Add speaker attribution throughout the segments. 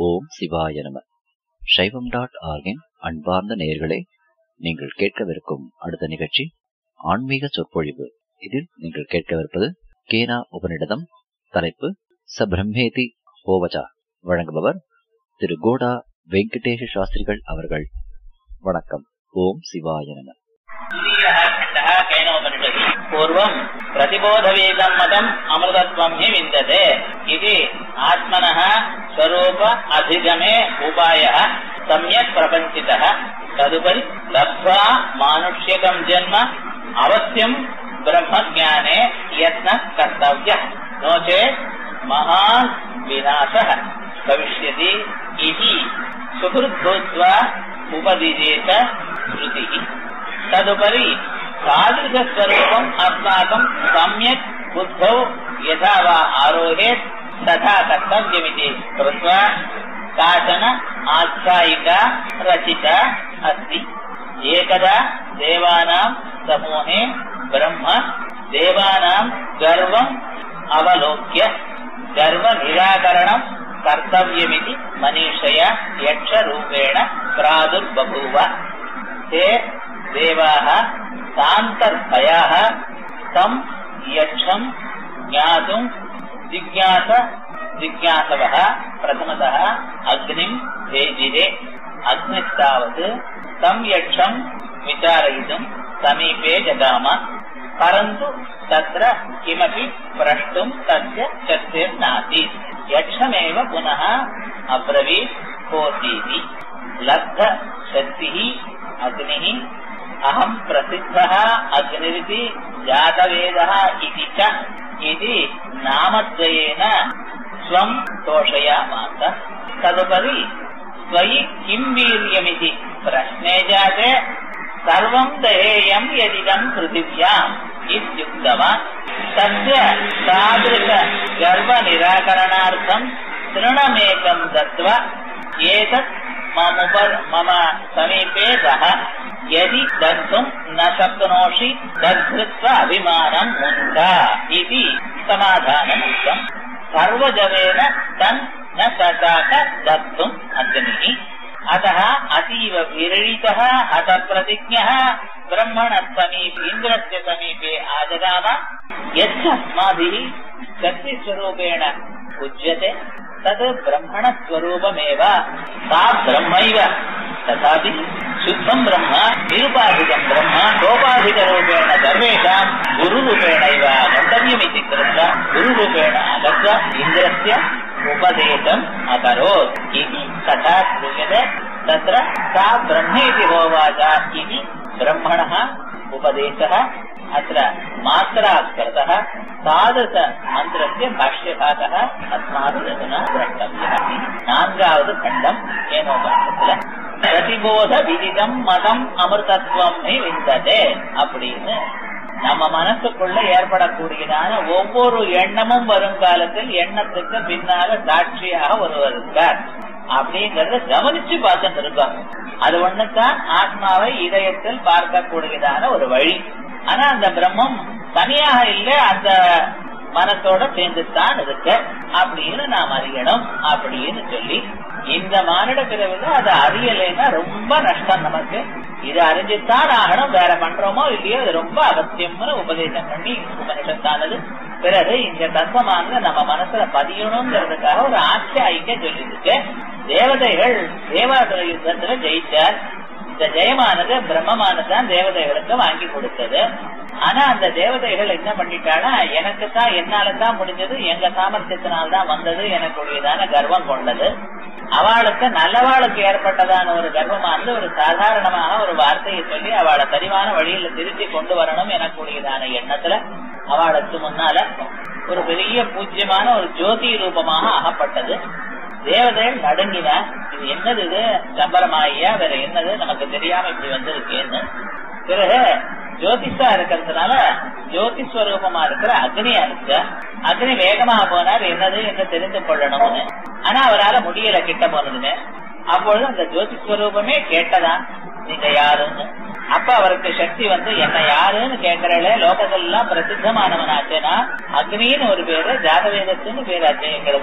Speaker 1: ஓம் சிவாய நம சைவம் டாட் ஆர்கின் அன்பார்ந்த நேயர்களே நீங்கள் கேட்கவிருக்கும் அடுத்த நிகழ்ச்சி ஆன்மீக சொற்பொழிவு இதில் நீங்கள் கேட்கவிருப்பது கேனா உபனிடதம் தலைப்பு ச பிரம்மேதி ஹோவச்சா வழங்குபவர் திரு கோடா வெங்கடேஷ சாஸ்திரிகள் அவர்கள் வணக்கம் ஓம் சிவாய நம
Speaker 2: खण्डः केनोपनिषदि पूर्वम् प्रतिबोधवेदम् मतम् अमृतत्वम् हि विन्दते इति आत्मनः स्वरूप अधिगमे उपायः सम्यक् प्रपञ्चितः तदुपरि लब्ध्वा मानुष्यकम् जन्म अवश्यम् ब्रह्मज्ञाने यत्नः कर्तव्यः नो चेत् महान् विनाशः भविष्यति इति सुहृद्भूत्वा उपदिशेत श्रुतिः तदुपरि तादृशस्वरूपम् अस्माकम् सम्यक् बुद्धौ यथा वा आरोहेत् तथा कर्तव्यमिति कृत्वा काचन आख्यायिका रचिता अस्ति एकदा देवानाम् समूहे ब्रह्म देवानाम् गर्वम् अवलोक्य गर्वनिराकरणम् कर्तव्यमिति मनीषया यक्षरूपेण प्रादुर्बभूव ते देवाः तान्तर्भयाः तम् यक्षम् ज्ञातुम् जिज्ञास जिज्ञासवः प्रथमतः अग्निम् भेजिरे अग्निस्तावत् तम् यक्षम् विचारयितुम् समीपे जगाम परन्तु तत्र किमपि प्रष्टुम् तस्य शक्तिर्नासीत् यक्षमेव पुनः अब्रवीत् कोऽसीति लब्धशक्तिः अग्निः अहम् प्रसिद्धः अग्निरिति जातवेदः इति च इति नामद्वयेन स्वम् तोषयामास तदुपरि त्वयि किम् वीर्यमिति प्रश्ने जाते सर्वम् दहेयम् यदिदम् पृथिव्याम् इत्युक्तवान् तस्य तादृश गर्वनिराकरणार्थम् तृणमेकम् दत्त्वा एतत् ममुप मम समीपे दः यदि दग्धुम् न शक्नोषि दग्धृत्वा अभिमानम् मुन्द इति समाधानमुक्तम् सर्वजवेन तन् न शशाक दग्धुम् अग्निः अतः अतीव विरळितः हतप्रतिज्ञः ब्रह्मणः समीपे इन्द्रस्य समीपे आजगाम यच्च अस्माभिः शक्तिस्वरूपेण पूज्यते तत् ब्रह्मणस्वरूपमेव सा ब्रह्मैव तथापि शुद्धम् ब्रह्म निरुपाधिकम् ब्रह्म सोपाधिकरूपेण सर्वेषाम् गुरुरूपेणैव गन्तव्यमिति कृत्वा गुरुरूपेण आगत्य इन्द्रस्य उपदेशम् अकरोत् इति कथा श्रूयते तत्र सा ब्रह्मेति होवाच इति ब्रह्मणः उपदेशः अत्र मात्रा कृतः तादृश मन्त्रस्य भाष्यभागः अस्माभिरधुना द्रष्टव्यः नान्गावद् खण्डम् ஏனோபாசத்துல பிரதிபோத விதிதம் மதம் அமிர்தத்துவம் விந்ததே அப்படின்னு நம்ம மனசுக்குள்ள ஏற்படக்கூடியதான ஒவ்வொரு எண்ணமும் வருங்காலத்தில் எண்ணத்துக்கு பின்னால சாட்சியாக ஒருவர் இருக்கார் அப்படிங்கறத கவனிச்சு பார்த்துட்டு இருக்கோம் அது ஒண்ணுதான் ஆத்மாவை இதயத்தில் பார்க்கக்கூடியதான ஒரு வழி ஆனா அந்த பிரம்மம் தனியாக இல்ல அந்த மனசோட சேர்ந்துதான் இருக்கு அப்படின்னு நாம் அறியணும் அப்படின்னு சொல்லி இந்த மானிட பிறவில அதை அறியலைன்னா ரொம்ப நஷ்டம் நமக்கு இது அறிஞ்சுத்தான் ஆகணும் வேற பண்றோமோ இல்லையோ இது ரொம்ப அவசியம்னு உபதேசம் பண்ணி உபனிஷத்தானது பிறகு இந்த தத்துவமானது நம்ம மனசுல பதியணுங்கிறதுக்காக ஒரு ஆட்சியாய்க்க சொல்லிருக்கு தேவதைகள் தேவாசுர யுத்தத்துல ஜெயிச்சார் இந்த ஜெயமானது பிரம்மமானதான் தேவதைகளுக்கு வாங்கி கொடுத்தது ஆனா அந்த தேவதைகள் என்ன பண்ணிட்டானா எனக்கு தான் என்னால தான் முடிஞ்சது எங்க சாமர்த்தியத்தினால்தான் வந்தது எனக்குரியதான கர்வம் கொண்டது அவளுக்கு நல்லவாளுக்கு ஏற்பட்டதான ஒரு கர்வமானது ஒரு சாதாரணமாக ஒரு வார்த்தையை சொல்லி அவளை சரிவான வழியில திருத்தி கொண்டு வரணும் எனக்குரியதான எண்ணத்துல அவளுக்கு முன்னால ஒரு பெரிய பூஜ்யமான ஒரு ஜோதி ரூபமாக ஆகப்பட்டது தேவதைகள் நடுங்கின இது என்னது இது சம்பரமாயா வேற என்னது நமக்கு தெரியாம இப்படி வந்திருக்கேன்னு பிறகு ஜோதிஷா இருக்கிறதுனால ஜோதிஸ்வரூபமா இருக்கிற அக்னியா இருக்கு அக்னி வேகமாக போனார் என்னது என்று தெரிந்து கொள்ளணும்னு ஆனா அவரால் முடியல கிட்ட போனதுன்னு அப்பொழுது அந்த ஜோதிஸ்வரூபமே கேட்டதான் நீங்க யாருன்னு அப்ப அவருக்கு சக்தி வந்து என்ன யாருன்னு கேட்கறல லோகத்தெல்லாம் பிரசித்தமானவனாச்சேனா அக்னின்னு ஒரு பேரு ஜாதவேதத்துன்னு பேராச்சு எங்களுக்கு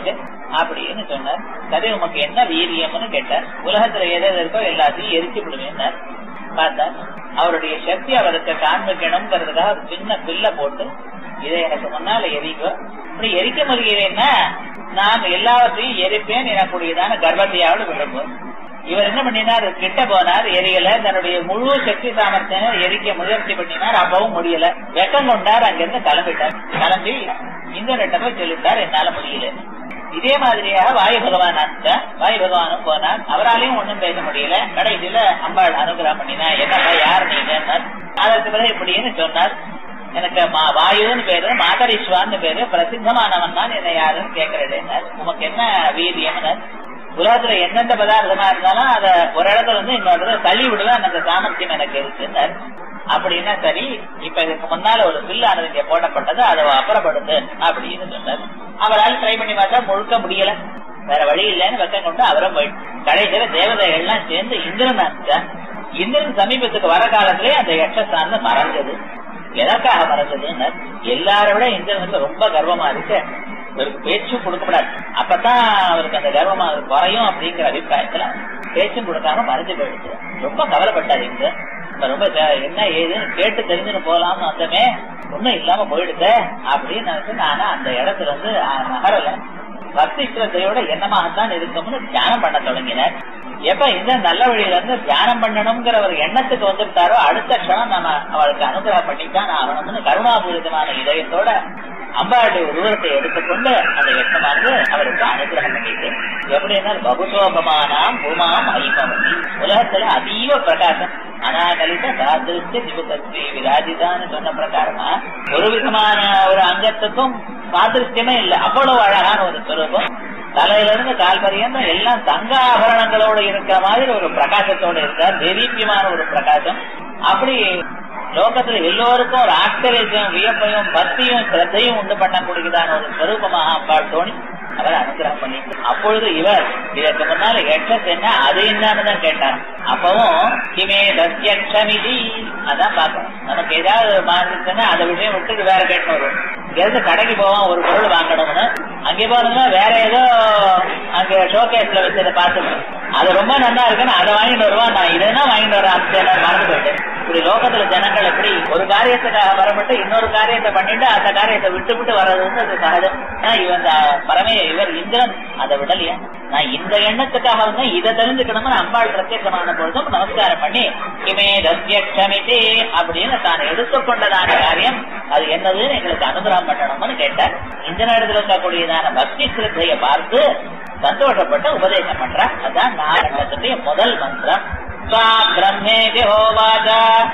Speaker 2: அப்படின்னு சொன்னார் சரி உமக்கு என்ன வீரியம்னு கேட்டார் உலகத்துல எது எது இருக்கோ எல்லாத்தையும் எரிச்சு விடுவேன்னார் பார்த்தார் அவருடைய சக்தி அவருக்கு காண்பிக்கணுங்கிறதுக்காக ஒரு சின்ன பில்ல போட்டு இதை எனக்கு முன்னால எரிக்கோ இப்படி எரிக்க முடிகிறேன்னா நான் எல்லாவற்றையும் எரிப்பேன் எனக்கூடியதான கர்ப்பத்தையாவது விரும்பும் இவர் என்ன பண்ணினார் கிட்ட போனார் எரியல தன்னுடைய முழு சக்தி சாமர்த்தியம் எரிக்க முயற்சி பண்ணினார் அப்பவும் முடியல வெக்கம் கொண்டார் அங்கிருந்து கிளம்பிட்டார் கிளம்பி இந்திரட்ட போய் சொல்லிட்டார் என்னால முடியல இதே மாதிரியாக வாயு பகவான் அந்த வாயு பகவானும் போனார் அவராலையும் ஒண்ணும் பேச முடியல கடைசியில அம்பாள் அனுகிரகம் பண்ணினா என்னப்பா யார் நீங்க அதற்கு பிறகு இப்படின்னு சொன்னார் எனக்கு மா- வாயுன்னு பேரு மாதரிஸ்வான்னு பேரு பிரசித்தமானவன் தான் என்ன யாருன்னு கேட்கிறேன் உமக்கு என்ன வீரியம்னு உலகத்துல எந்தெந்த பதார்த்தமா இருந்தாலும் அத ஒரு இடத்துல இருந்து இன்னொரு இடத்துல தள்ளி விடுவேன் அந்த சாமர்த்தியம் எனக்கு இருக்குன்னாரு அப்படின்னா சரி இப்ப இதுக்கு முன்னால ஒரு பில்லானது இங்க போடப்பட்டது அதை அப்புறப்படுத்து அப்படின்னு சொன்னார் அவரால் ட்ரை பண்ணி பார்த்தா முழுக்க முடியல வேற வழி இல்லைன்னு வெக்கம் கொண்டு அவரும் போயிட்டு கடைசியில தேவதைகள் எல்லாம் சேர்ந்து இந்திரன் அனுப்பிச்சா இந்திரன் சமீபத்துக்கு வர காலத்திலே அந்த யட்சஸ்தானம் மறைஞ்சது எதற்காக மறைஞ்சதுன்னு எல்லாரை விட இந்திரனுக்கு ரொம்ப கர்வமா இருக்கு இவருக்கு பேச்சும் கொடுக்கப்படாது அப்பதான் அவருக்கு அந்த கர்வமா குறையும் அப்படிங்கிற அபிப்பிராயத்துல பேச்சும் கொடுக்காம மறைஞ்சு போயிடுச்சு ரொம்ப கவலைப்பட்டாரு இங்க இப்ப ரொம்ப ஜ- என்ன ஏதுன்னு கேட்டு தெரிஞ்சுன்னு போலாம்னு வந்தமே ஒண்ணும் இல்லாம போயிடுது அப்படின்னு நினைச்சு நானா அந்த இடத்துல இருந்து அஹ், நகரல பக்தி சிரத்தையோட என்னமாகத்தான் இருக்கும்னு தியானம் பண்ண தொடங்கினார் எப்ப இந்த நல்ல வழியில இருந்து தியானம் பண்ணணுங்கிற ஒரு எண்ணத்துக்கு வந்துட்டாரோ அடுத்த க்ஷணம் நம்ம அவளுக்கு அனுகிரகம் பண்ணித்தான் ஆகணும்னு கருணாபூரிதமான இதயத்தோட அம்பாளுடைய உருவத்தை எடுத்துக்கொண்டு அந்த எண்ணமானது அவருக்கு அனுகிரகம் பண்ணிட்டு எப்படின்னா பகுசோகமானாம் பூமாம் ஐமவதி உலகத்துல அதீவ பிரகாசம் அனாகலித சாதிருஷ்ட சிவகஸ்ரீ விராஜிதான்னு சொன்ன பிரகாரமா ஒரு விதமான ஒரு அங்கத்துக்கும் சாதிருஷ்யமே இல்லை அவ்வளவு அழகான ஒரு சுரூபம் தலையில இருந்து கால் பரியந்தம் எல்லாம் தங்க ஆபரணங்களோட இருக்கிற மாதிரி ஒரு பிரகாசத்தோட இருக்கார் தெரீபியமான ஒரு பிரகாசம் அப்படி லோகத்துல எல்லோருக்கும் ஒரு ஆச்சரியத்தையும் வியப்பையும் பக்தியும் சிரத்தையும் உண்டு பண்ணக்கூடியதான ஒரு ஸ்வரூபமாக அம்பாள் தோணி அவர் அனுகிரகம் பண்ணி அப்பொழுது இவர் இதற்கு முன்னால எட்சஸ் என்ன அது என்னன்னு தான் கேட்டார் அப்பவும் கிமே தத்யக்ஷமிதி அதான் பார்க்கணும் நமக்கு ஏதாவது மாறிச்சுன்னா அதை விஷயம் விட்டு வேற கேட்டு வரும் இங்கிருந்து கடைக்கு போவோம் ஒரு பொருள் வாங்கணும்னு அங்கே போனோம்னா வேற ஏதோ அங்க ஷோகேஸ்ல வச்சதை பார்த்துக்கணும் அது ரொம்ப நல்லா இருக்குன்னு அதை வாங்கிட்டு வருவான் நான் இதெல்லாம் வாங்கிட்டு வரேன் அந்த நான் மறந்து போயிட்டேன் இப்படி லோகத்துல ஜனங்கள் எப்படி ஒரு காரியத்துக்காக வரப்பட்டு இன்னொரு காரியத்தை பண்ணிட்டு அந்த காரியத்தை விட்டு விட்டு வர்றது வந்து அது சகஜம் ஆனா இவன் இந்த பரமே இவர் இந்திரன் அதை விடலையா நான் இந்த எண்ணத்துக்காக வந்து இதை தெரிஞ்சுக்கணும்னு அம்பாள் பிரத்யேகமான பொழுதும் நமஸ்காரம் பண்ணி இமே தத்யக்ஷமிதி அப்படின்னு தான் எடுத்துக்கொண்டதான காரியம் அது என்னதுன்னு எங்களுக்கு அனுகிரகம் பண்ணணும்னு கேட்டார் இந்த நேரத்தில் இருக்கக்கூடியதான பக்தி சிரத்தையை பார்த்து சந்தோஷப்பட்டு உபதேசம் பண்றார் அதான் நாராயணத்துடைய முதல் மந்திரம் ஸ்வா பிரம்மேதி ஹோவாச்ச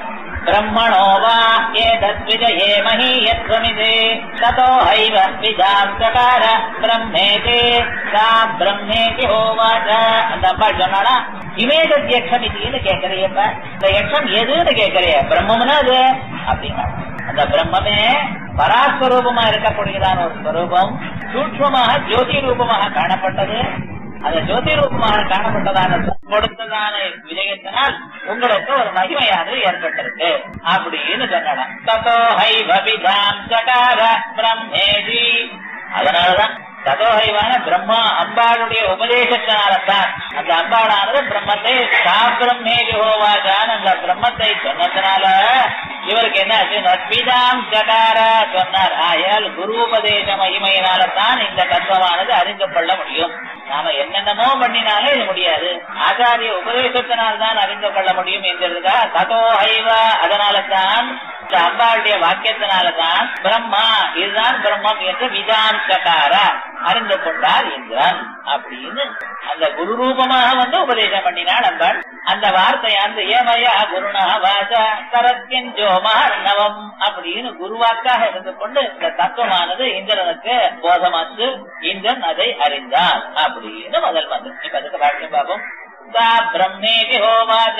Speaker 2: ब्रह्मणो वा एतद्विजये महीयत्वमिति ततो हैव विजाम् चकार ब्रह्मेति सा ब्रह्मेति होवाच அந்த அம்பாள் சொன்னாடா இமேதத் யக்ஷம் இதுன்னு கேட்கறியப்ப இந்த யக்ஷம் எதுன்னு கேட்கறிய பிரம்மம்னா அது அப்படின்னா அந்த பிரம்மமே பராஸ்வரூபமா இருக்கக்கூடியதான ஒரு ஸ்வரூபம் சூட்சமாக ஜோதி ரூபமாக காணப்பட்டது அந்த ஜோதி ரூபமாக காணப்பட்டதான கொடுத்ததான விஜயத்தினால் உங்களுக்கு ஒரு மகிமையானது ஏற்பட்டிருக்கு அப்படின்னு சொன்னாலாம் ததோ ஹைவபிதாம் சகார பிரம்மேதி அதனாலதான் ததோஹைவான பிரம்மா அம்பாளுடைய உபதேசத்தினால்தான் அந்த அம்பாளானது பிரம்மத்தை சாப்பிரம்மேதி ஹோவாஜான் அந்த பிரம்மத்தை சொன்னதுனால இவருக்கு என்ன ஆச்சு நட்பிதாம் ஜகார சொன்னார் ஆயால் குரு உபதேச மகிமையினால்தான் இந்த தத்துவமானது அறிந்து கொள்ள முடியும் நாம என்னென்னமோ பண்ணினாலே இது முடியாது ஆச்சாரிய உபதேசத்தினால்தான் அறிந்து கொள்ள முடியும் என்கிறதுக்கா ததோ ஹைவ அதனால தான் இந்த அம்பாளுடைய வாக்கியத்தினாலதான் பிரம்மா இதுதான் பிரம்மம் என்று விதான் சகார அறிந்து கொண்டார் இந்திரன் அப்படின்னு அந்த குரு ரூபமாக வந்து உபதேசம் பண்ணினாள் அம்பாள் அந்த வார்த்தையானது ஏமையா குருணா வாச கரத்யஞ்சோ மகர்ணவம் அப்படின்னு குருவாக்காக இருந்து கொண்டு இந்த தத்துவமானது இந்திரனுக்கு போதமாச்சு இந்திரன் அதை அறிந்தான் அப்படின்னு முதல் மந்திரம் இப்ப அதுக்கு வாக்கியம் பார்ப்போம் சா பிரம்மேதி ஹோவாச்ச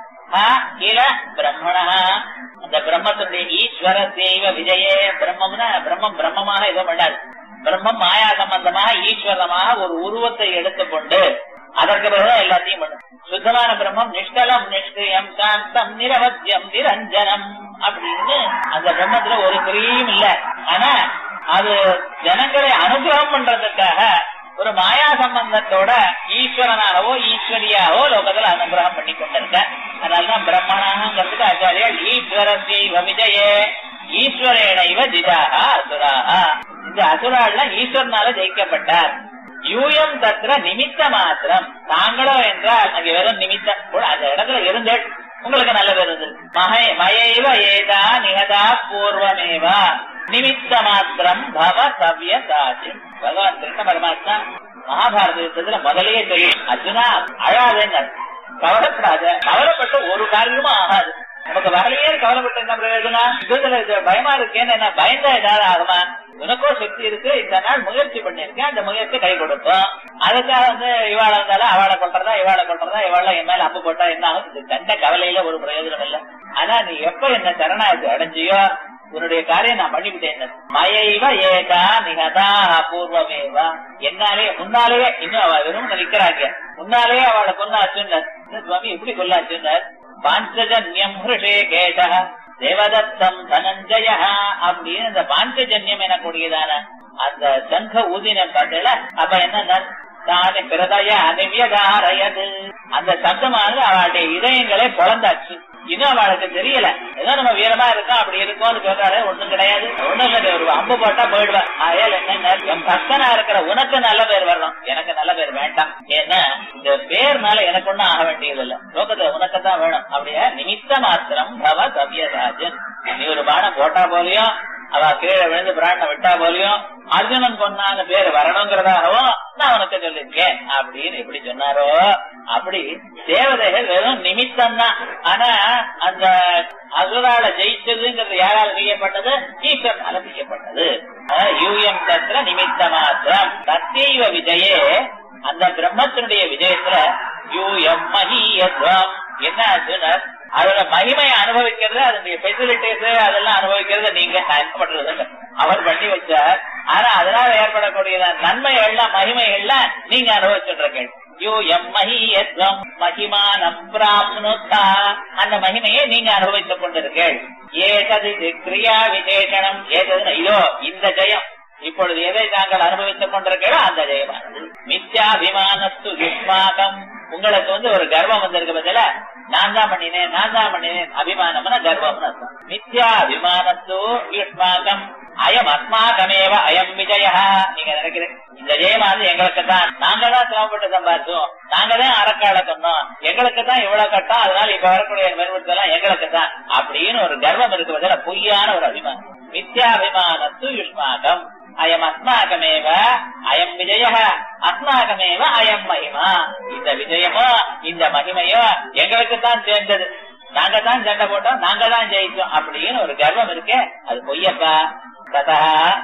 Speaker 2: ஹா கில பிரம்மணா அந்த பிரம்மத்துடைய ஈஸ்வர தெய்வ விஜயே பிரம்மம்னா பிரம்மம் பிரம்மமாக எதுவும் பண்ணாது பிரம்மம் மாயா சம்பந்தமாக ஈஸ்வரமாக ஒரு உருவத்தை எடுத்துக்கொண்டு அதற்கு பிறகு எல்லாத்தையும் பண்ணும் சுத்தமான பிரம்மம் நிஷ்கலம் நிஷ்கிரியம் சாந்தம் நிரவத்தியம் நிரஞ்சனம் அப்படின்னு அந்த பிரம்மத்துல ஒரு கிரியும் இல்ல ஆனா அது ஜனங்களை அனுகிரகம் பண்றதுக்காக ஒரு மாயா சம்பந்தத்தோட ஈஸ்வரனாகவோ ஈஸ்வரியாகவோ லோகத்துல அனுகிரகம் பண்ணி கொண்டிருக்க அதனாலதான் பிரம்மணாங்கிறதுக்கு ஆச்சாரியால் ஈஸ்வரஸ்ய விஜயே ஈஸ்வரேனைவ ஜிதாக அசுராக இந்த அசுராள்லாம் ஈஸ்வரனால ஜெயிக்கப்பட்டார் யூயம் தத்திர நிமித்த மாத்திரம் தாங்களோ என்றால் அங்க வெறும் நிமித்தம் கூட அந்த இடத்துல இருந்து உங்களுக்கு நல்ல பேர் இருந்தது மகை மயைவ ஏதா நிகதா பூர்வமேவா நிமித்த மாத்திரம் பவ சவ்ய சாட்சி பகவான் கிருஷ்ண பரமாத்மா மகாபாரத யுத்தத்துல முதலையே தெரியும் அர்ஜுனா அழாதேன்னு கவலைப்படாத கவலைப்பட்ட ஒரு காரியமும் ஆகாது நமக்கு வரலையே கவலைப்பட்ட என்ன பிரயோஜனம் யுத்தத்துல இது பயமா இருக்கேன்னு என்ன பயந்தா ஏதாவது ஆகுமா உனக்கோ சக்தி இருக்கு இந்த நாள் முயற்சி பண்ணிருக்கேன் அந்த முயற்சி கை கொடுக்கும் அதுக்காக வந்து இவாள இருந்தாலும் அவளை கொட்டுறதா இவாளை கொட்டுறதா இவாள என் மேல அம்பு போட்டா என்ன ஆகும் இது கண்ட கவலையில ஒரு பிரயோஜனம் இல்ல ஆனா நீ எப்ப என்ன சரணாயத்தை அடைஞ்சியோ உன்னுடைய காரியம் நான் பண்ணிவிட்டேன் மயைவ ஏகா நிகதா அபூர்வமேவா என்னாலே முன்னாலேயே இன்னும் அவ வெறும் நிக்கிறாங்க முன்னாலேயே அவளை கொல்லாச்சுன்னார் என்ன சுவாமி எப்படி கொல்லாச்சுன்னார் பாஞ்சஜன்யம் ஹிருஷே கேச தேவதத்தம் தனஞ்சய அப்படின்னு இந்த பாஞ்சஜன்யம் எனக்கூடியதான அந்த சங்க ஊதின பார்த்தல அப்ப என்ன தானே பிரதய அனிவியதாரயது அந்த சப்தமானது அவளுடைய இதயங்களே பொழந்தாச்சு இன்னும் அவளுக்கு தெரியல ஏதோ நம்ம வீரமா இருக்கோம் அப்படி இருக்கோம்னு சொல்றாரு ஒண்ணும் கிடையாது ஒண்ணும் இல்லை ஒரு அம்பு போட்டா போயிடுவேன் ஆயால் என்ன என் பக்கனா இருக்கிற உனக்கு நல்ல பேர் வரணும் எனக்கு நல்ல பேர் வேண்டாம் ஏன்னா இந்த பேர்னால எனக்கு ஒண்ணும் ஆக வேண்டியது இல்ல லோகத்துல உனக்கு தான் வேணும் அப்படியே நிமித்த மாத்திரம் பவ கவியராஜன் நீ ஒரு பானம் போட்டா போலியும் அவ கீழே விழுந்து பிராண விட்டா போலியும் அர்ஜுனன் கொண்டான்னு பேர் வரணுங்கிறதாகவும் நான் உனக்கு சொல்லியிருக்கேன் அப்படின்னு எப்படி சொன்னாரோ அப்படி தேவதைகள் வெறும் நிமித்தம் தான் ஆனா அந்த அசுரால ஜெயிச்சதுங்கிறது யாரால் செய்யப்பட்டது ஈஸ்வரனால செய்யப்பட்டது யூஎம் தத்திர நிமித்த மாத்திரம் தத்தெய்வ விஜயே அந்த பிரம்மத்தினுடைய விஜயத்துல யூஎம் மகியத்வம் என்ன ஆச்சுன்னா அதோட மகிமையை அனுபவிக்கிறது அதனுடைய ஃபெசிலிட்டிஸ் அதெல்லாம் அனுபவிக்கிறது நீங்க நான் என்ன பண்றது அவர் பண்ணி வச்சார் ஆனா அதனால ஏற்படக்கூடிய நன்மைகள்லாம் மகிமைகள்லாம் நீங்க அனுபவிச்சுட்டு இருக்கீங்க யூ எம் மகியத்வம் மகிமானம் பிராப்னுதா அந்த மகிமையை நீங்க அனுபவித்துக் கொண்டிருக்கீள் ஏதது கிரியா விசேஷனம் ஏதது இதோ இந்த ஜெயம் இப்பொழுது எதை தாங்கள் அனுபவித்துக் கொண்டிருக்கிறோ அந்த ஜெயமானது மித்யாபிமானத்து யுஷ்மாகம் உங்களுக்கு வந்து ஒரு கர்வம் வந்திருக்கு பதில நான் தான் பண்ணினேன் நான் தான் பண்ணினேன் அபிமானம்னா கர்வம்னு அர்த்தம் மித்யா அபிமானத்து யுஷ்மாகம் அயம் அஸ்மாகமேவ அயம் விஜய நீங்க நினைக்கிறேன் இந்த ஜெயமானது எங்களுக்கு தான் நாங்க தான் சிரமப்பட்டு சம்பாதிச்சோம் நாங்க தான் அறக்கால சொன்னோம் எங்களுக்கு தான் இவ்வளவு கட்டம் அதனால இப்ப வரக்கூடிய மெருவெல்லாம் எங்களுக்கு தான் அப்படின்னு ஒரு கர்வம் இருக்கு பதில பொய்யான ஒரு அபிமானம் மித்யாபிமானத்து யுஷ்மாகம் அயம் அஸ்மாகமேவ அயம் விஜய அஸ்மாகமேவ அயம் மகிமா இந்த விஜயமோ இந்த மகிமையோ எங்களுக்கு தான் சேர்ந்தது நாங்க தான் சண்டை போட்டோம் நாங்க தான் ஜெயிச்சோம் அப்படின்னு ஒரு கர்வம் இருக்கே அது பொய்யப்பா ததா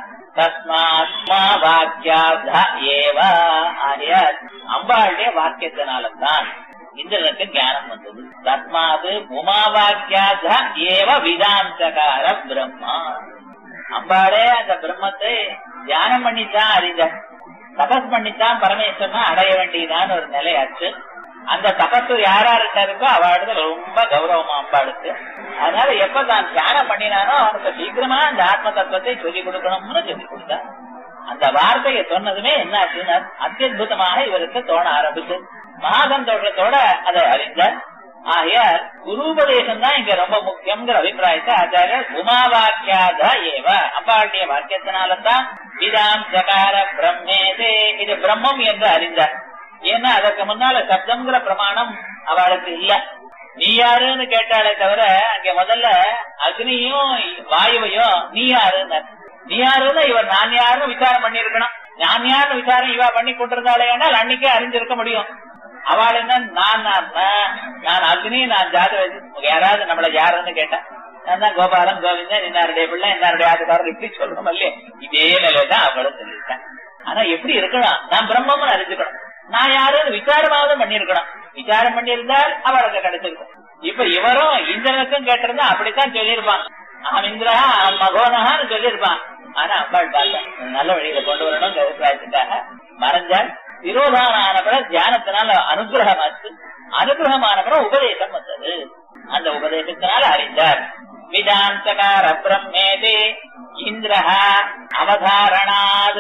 Speaker 2: தஸ்மாத்மா வாக்கியார்த்த ஏவ ஆகிய அம்பாளுடைய வாக்கியத்தினால்தான் இந்திரனுக்கு ஞானம் வந்தது தஸ்மாது உமா வாக்கியார்த்த ஏவ விதாந்தகார பிரம்மா அம்பாளே அந்த பிரம்மத்தை தியானம் பண்ணித்தான் அறிந்தார் தபஸ் பண்ணித்தான் பரமேஸ்வரனா அடைய வேண்டியதான ஒரு நிலையாச்சு அந்த தபசு யாராருட்ட இருக்கோ அவளுக்கு ரொம்ப கௌரவமா அம்பாளுக்கு அதனால எப்ப தான் தியானம் பண்ணினானோ அவனுக்கு சீக்கிரமா அந்த ஆத்ம தத்துவத்தை சொல்லிக் கொடுக்கணும்னு சொல்லி கொடுத்தார் அந்த வார்த்தையை சொன்னதுமே என்ன ஆச்சுன்னா அத்தியுதமாக இவருக்கு தோண ஆரம்பிச்சு மகாசந்தோஷத்தோட அதை அறிந்தார் ஆகையால் குருபதேசம் தான் இங்க ரொம்ப முக்கியங்கிற அபிப்பிராயத்தை ஆச்சாரியர் உமா வாக்கியாத ஏவ அப்பாளுடைய வாக்கியத்தினால்தான் விதாம் சகார பிரம்மேதே இது பிரம்மம் என்று அறிந்தார் ஏன்னா அதற்கு முன்னால சப்தம்ங்கிற பிரமாணம் அவளுக்கு இல்ல நீ யாருன்னு கேட்டாலே தவிர அங்க முதல்ல அக்னியும் வாயுவையும் நீ யாருன்னு நீ யாருன்னு இவர் நான் யாருன்னு விசாரம் பண்ணிருக்கணும் நான் யாருன்னு விசாரம் இவா பண்ணி கொண்டிருந்தாலே ஆனால் அன்னைக்கே அறிஞ்சிருக்க முடியும் அவள் என்ன நான் நான் நான் அக்னி நான் ஜாதவதி யாராவது நம்மள யாருன்னு கேட்டேன் நான் தான் கோபாலன் கோவிந்தன் இன்னாருடைய பிள்ளை இன்னாருடைய ஆத்துக்காரர் இப்படி சொல்லணும் இல்லையே இதே நிலைதான் அவளும் சொல்லியிருக்கேன் ஆனா எப்படி இருக்கணும் நான் பிரம்மம்னு அறிஞ்சுக்கணும் நான் யாரும் விசாரமாவது பண்ணிருக்கணும் விசாரம் பண்ணியிருந்தால் அவளுக்கு கிடைச்சிருக்கும் இப்ப இவரும் இந்திரனுக்கும் கேட்டிருந்தா அப்படித்தான் சொல்லியிருப்பான் அவன் இந்திரா மகோனகான்னு சொல்லியிருப்பான் ஆனா அம்பாள் பார்த்தேன் நல்ல வழியில கொண்டு வரணும் அபிப்பிராயத்துக்காக மறைஞ்சால் விரோதானபட தியானத்தினால அனுகிரகமாச்சு அனுகிரகமானபட உபதேசம் வந்தது அந்த உபதேசத்தினால அறிந்தார் விதாந்தகார பிரம்மேதே இந்திரஹ அவதாரணாத்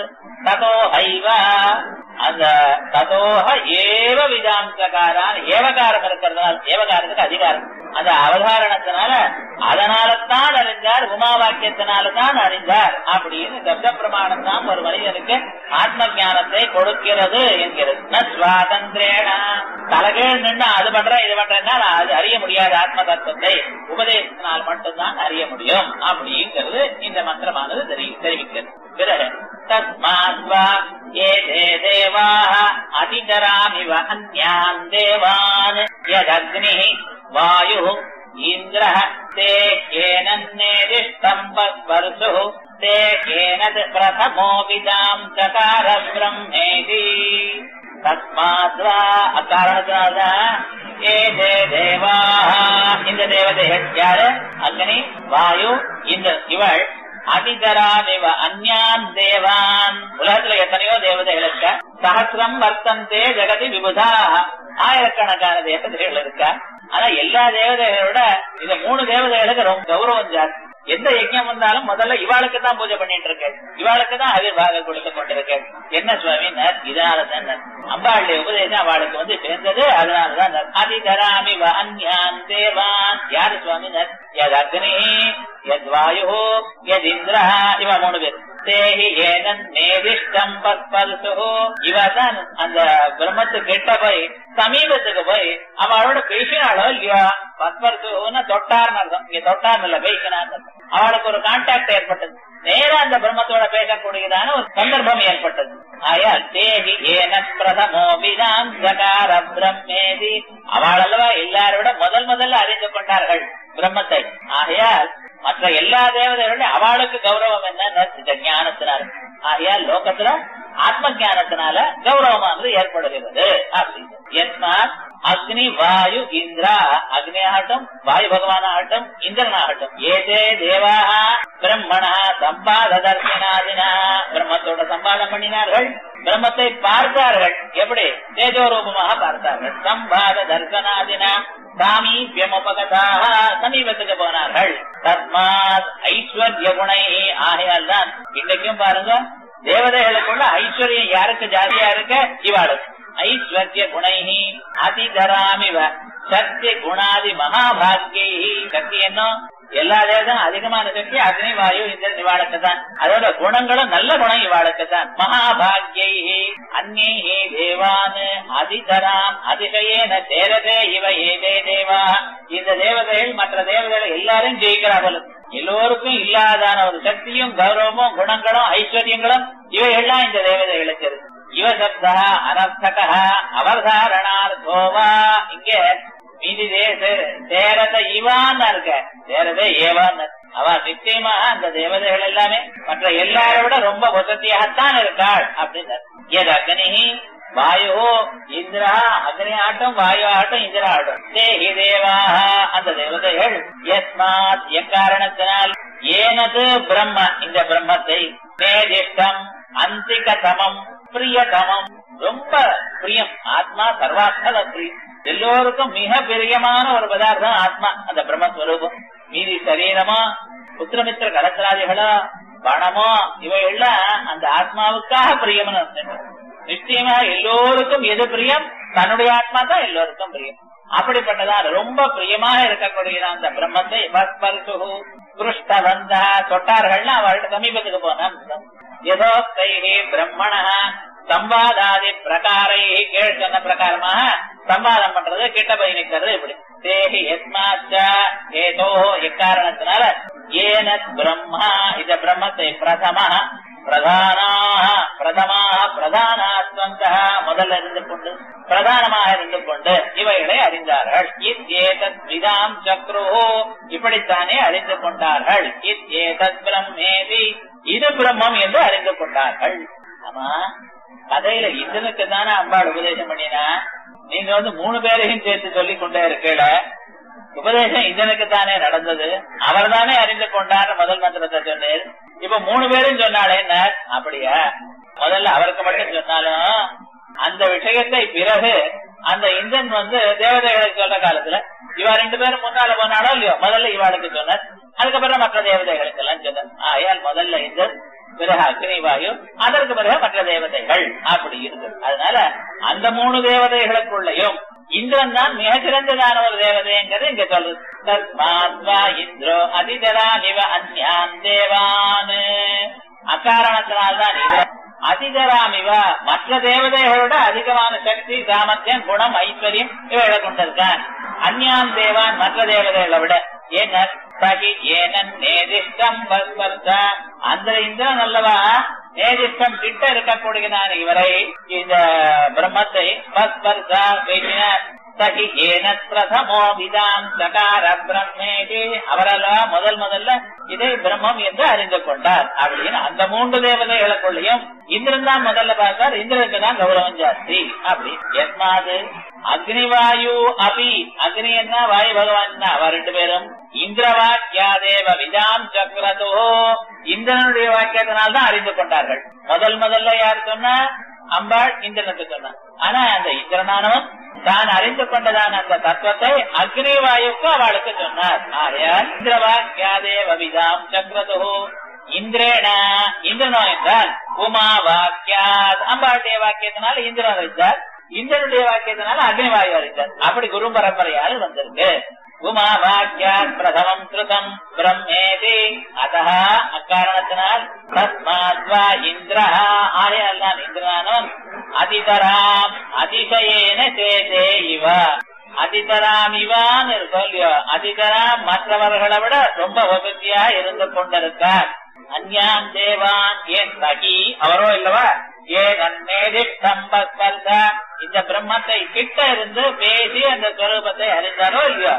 Speaker 2: ததோஹைவ அந்த ததோஹ ஏவ விதாம்சகாரான் ஏவகாரம் இருக்கிறதுனால ஏவகாரத்துக்கு அதிகாரம் அந்த அவதாரணத்தினால அதனாலதான் அறிந்தார் உமா வாக்கியத்தினால்தான் அறிந்தார் அப்படின்னு சப்த பிரமாணம் தான் ஒரு மனிதனுக்கு ஆத்ம ஞானத்தை கொடுக்கிறது என்கிறது ந சுவாதந்திரேன தலகீழ் நின்று அது பண்ற இது பண்றதுனால அது அறிய முடியாது ஆத்ம தத்துவத்தை உபதேசத்தினால் மட்டும்தான் அறிய முடியும் அப்படிங்கிறது இந்த மந்திரமானது தெரி- தெரிவிக்கிறது பிறகு தஸ்மாத்வா ஏதே தேவாः அதிதராமிவ அந்யான் தேவான் யதக்னிः வாயுः இந்திரः ते केनन्नेदिष्टम् वर्षुः ते केनद् प्रथमो विदाम् चकार ब्रह्मेति தஸ்மாத்வா அக்காரணத்தினால ஏதே தேவாக இந்த தேவதைகள் யாரு அக்னி வாயு இந்த இவள் அதிதராமிவ அந்யான் தேவான் உலகத்துல எத்தனையோ தேவதைகள் இருக்க சகசிரம் வர்த்தந்தே ஜெகதி விபுதா ஆயிரக்கணக்கான தேவதைகள் இருக்கா ஆனா எல்லா தேவதைகளோட இந்த மூணு தேவதைகளுக்கு ரொம்ப கௌரவம் ஜாஸ்தி எந்த யஜ்யம் வந்தாலும் முதல்ல இவாளுக்கு தான் பூஜை பண்ணிட்டு இருக்கேன் இவாளுக்கு தான் அவிர்வாகம் கொடுத்து கொண்டிருக்கேன் என்ன சுவாமி இதனாலதான் அம்பாளுடைய உபதேசம் அவளுக்கு வந்து சேர்ந்தது அதனாலதான் அதிதராமி அந்யான் தேவான் யாரு சுவாமி யத் அக்னி யத் வாயு யத் இந்திரா இவ மூணு பேர் தேஹி ஏனன் நேதிஷ்டம் பஸ்பல்சு இவதான் அந்த பிரம்மத்து கிட்ட போய் சமீபத்துக்கு போய் அவளோட பேசினாலோ இல்லையா பஸ்பர்சுன்னு தொட்டார்னு அர்த்தம் இங்க தொட்டார்னு இல்ல பேசினான்னு அர்த்தம். அவளுக்கு ஒரு கான்டாக்ட் ஏற்பட்டது நேரா அந்த பிரம்மத்தோட பேசக்கூடியதான ஒரு சந்தர்ப்பம் ஏற்பட்டது ஆயால் தேகி ஏன பிரதமோ விதாம் ஜகார பிரம்மேதி அவள் அல்லவா எல்லாரோட முதல் முதல்ல அறிந்து கொண்டார்கள் பிரம்மத்தை ஆகையால் மற்ற எல்லா தேவதைகளும் அவளுக்கு கௌரவம் என்ன இந்த ஞானத்தினால ஆகையால் லோகத்துல ஆத்ம ஞானத்தினால கௌரவமானது ஏற்படுகிறது அப்படின்னு எஸ்மாத் அக்னி வாயு இந்திரா அக்னி ஆகட்டும் வாயு பகவான் ஆகட்டும் இந்திரன் ஆகட்டும் ஏதே தேவாக பிரம்மணா சம்பாத தர்சனாதினா பிரம்மத்தோட சம்பாதம் பண்ணினார்கள் பிரம்மத்தை பார்த்தார்கள் எப்படி தேஜோரூபமாக பார்த்தார்கள் சம்பாத தர்சனாதினா சாமீபியமுபகதாக சமீபத்துக்கு போனார்கள் தஸ்மாத் ஐஸ்வர்ய குணை ஆகையால் தான் இன்னைக்கும் பாருங்க தேவதைகளுக்குள்ள ஐஸ்வர்யம் யாருக்கு ஜாஸ்தியா இருக்க இவாளுக்கு ஐஸ்வர்ய குணை அதிதராமிவ சக்தி குணாதி மகாபாகியை சக்தி என்ன எல்லா தேவதும் அதிகமான சக்தி அக்னி வாயு இந்த இவாளுக்கு தான் அதோட குணங்களும் நல்ல குணம் இவாளுக்கு தான் மகாபாகியை அந்நே தேவான் அதிதராம் அதிசயேன சேரதே இவ ஏதே தேவா இந்த தேவதைகள் மற்ற தேவதைகள் எல்லாரும் ஜெயிக்கிறார்கள் எல்லோருக்கும் இல்லாதான ஒரு சக்தியும் கௌரவமும் குணங்களும் ஐஸ்வர்யங்களும் இவையெல்லாம் இந்த தேவதைகளுக்கு இருக்கு இவ சப்தா அனர்த்தக அவர்தாரணார்த்தோவா இங்க மீதி தேச சேரத இவான்னு இருக்க சேரதே ஏவான்னு அவ நிச்சயமா அந்த தேவதைகள் எல்லாமே மற்ற எல்லாரை விட ரொம்ப வசதியாகத்தான் இருக்காள் அப்படின்னு எது அக்னி வாயு இந்திரா அக்னி ஆட்டம் வாயு ஆட்டம் இந்திரா ஆட்டம் தேஹி தேவா அந்த தேவதைகள் எஸ்மாத் எக்காரணத்தினால் ஏனது பிரம்ம இந்த பிரம்மத்தை நேதிஷ்டம் அந்திக தமம் பிரியதமம் ரொம்ப பிரியம் ஆத்மா சர்வாத்மத பிரியம் எல்லோருக்கும் மிக பிரியமான ஒரு பதார்த்தம் ஆத்மா அந்த பிரம்மஸ்வரூபம் மீதி சரீரமோ புத்திரமித்திர கலத்திராதிகளோ பணமோ இவையெல்லாம் அந்த ஆத்மாவுக்காக பிரியம்னு அர்த்தம். நிச்சயமா எல்லோருக்கும் எது பிரியம் தன்னுடைய ஆத்மா தான் எல்லோருக்கும் பிரியம் அப்படிப்பட்டதான் ரொம்ப பிரியமாக இருக்கக்கூடிய அந்த பிரம்மத்தை பஸ்பர்சு புருஷ்டவந்த தொட்டார்கள்னா அவர்கள் சமீபத்துக்கு போனான் யதோக்தைஹி பிரம்மண சம்பாதாதி பிரகாரை கீழ் சொன்ன பிரகாரமாக சம்பாதம் பண்றது கிட்ட போய் நிக்கிறது இப்படி தேஹி எஸ்மாச்ச ஏதோ எக்காரணத்தினால ஏன பிரம்மா இந்த பிரம்மத்தை பிரதம பிரதானாக பிரதமாக பிரதானாத்வந்த முதல்ல இருந்து கொண்டு பிரதானமாக இருந்து கொண்டு இவைகளை அறிந்தார்கள் இத்யேதத் விதாம் சக்ரு இப்படித்தானே அறிந்து கொண்டார்கள் இத்யேதத் பிரம்மேதி இது பிரம்மம் என்று அறிந்து கொண்டார்கள் ஆமா கதையில இந்தனுக்கு தானே அம்பாள் உபதேசம் பண்ணினா நீங்க வந்து மூணு பேரையும் சேர்த்து சொல்லிக் கொண்டே இருக்கல உபதேசம் இந்தனுக்கு தானே நடந்தது அவர் தானே அறிந்து கொண்டார் முதல் மந்திரத்தை சொன்னேன் இப்ப மூணு பேரும் சொன்னாலே என்ன அப்படியா முதல்ல அவருக்கு மட்டும் சொன்னாலும் அந்த விஷயத்தை பிறகு அந்த இந்திரன் வந்து தேவதைகளுக்கு சொல்ற காலத்துல இவா ரெண்டு பேரும் முன்னால போனாலும் இல்லையோ முதல்ல இவாளுக்கு சொன்னார் அதுக்கப்புறம் மற்ற தேவதைகளுக்கு எல்லாம் சொன்னார் ஆயால் முதல்ல இந்திரன் பிறகு அக்னி வாயு அதற்கு பிறகு மற்ற தேவதைகள் அப்படி இருக்கு அதனால அந்த மூணு தேவதைகளுக்குள்ளயும் இந்திரன் தான் மிக சிறந்ததான ஒரு தேவதைங்கிறது இங்க சொல்லுது தஸ்மாத்வா இந்திரோ அதிதராமிவ அந்யான் தேவான் அக்காரணத்தினால்தான் இந்திரன் அதிகராமிவ மற்ற தேவதைகளோட அதிகமான சக்தி சாமர்த்தியம் குணம் ஐஸ்வர்யம் இவைகளை கொண்டிருக்கான் அந்யான் தேவான் மற்ற தேவதைகளை விட ஏன சகி ஏனன் நேதிஷ்டம் பஸ்வர்த்த அந்த இந்திரன் அல்லவா நேதிஷ்டம் கிட்ட இருக்கக்கூடியதான இவரை இந்த பிரம்மத்தை பஸ்வர்த்த பேசினார் சகி ஏன பிரதமோ விதாம் சகார பிரம்மேதி அவரெல்லாம் முதல் முதல்ல இதை பிரம்மம் என்று அறிந்து கொண்டார் அப்படின்னு அந்த மூன்று தேவதைகளுக்குள்ளேயும் இந்திரன் தான் முதல்ல பார்த்தார் இந்திரனுக்கு தான் கௌரவம் ஜாஸ்தி அப்படி எஸ்மாது அக்னிவாயு அபி அக்னி என்ன வாயு பகவான் அவ ரெண்டு பேரும் இந்திரவாக்கியா தேவ விதாம் சக்கரதோ இந்திரனுடைய வாக்கியத்தினால் தான் அறிந்து கொண்டார்கள் முதல் முதல்ல யார் சொன்னா அம்பாள் இந்திரனுக்கு சொன்னான் ஆனா அந்த இந்திரனானவன் தான் அறிந்து கொண்டதான அந்த தத்துவத்தை அக்னி வாயுக்கு அவளுக்கு சொன்னார் ஆகையால் இந்திரவாக்கியாதேவ விதாம் சக்கரதோ இந்திரேன இந்திரனோ என்றால் உமா வாக்கியாத் அம்பாளுடைய வாக்கியத்தினால இந்திரன் அறிந்தார் இந்திரனுடைய வாக்கியத்தினால அக்னிவாயு அறிந்தார் அப்படி குரு பரம்பரையால் வந்திருக்கு உமா வாக்கியாத் பிரதமம் கிருதம் பிரம்மேதி அத அக்காரணத்தினால் தஸ்மாத்வா இந்திரா ஆகையால் நான் இந்திரனானவன் அதிதராம் அதிசயேன சேதே இவ அதிதராம் இவான் சொல்லியோ அதிதராம் மற்றவர்களை விட ரொம்ப வசதியா இருந்து கொண்டிருக்கார் அந்யான் தேவான் ஏன் சகி அவரோ இல்லவா ஏன் சம்பஸ்பர்த இந்த பிரம்மத்தை கிட்ட இருந்து பேசி அந்த ஸ்வரூபத்தை அறிந்தாரோ இல்லையோ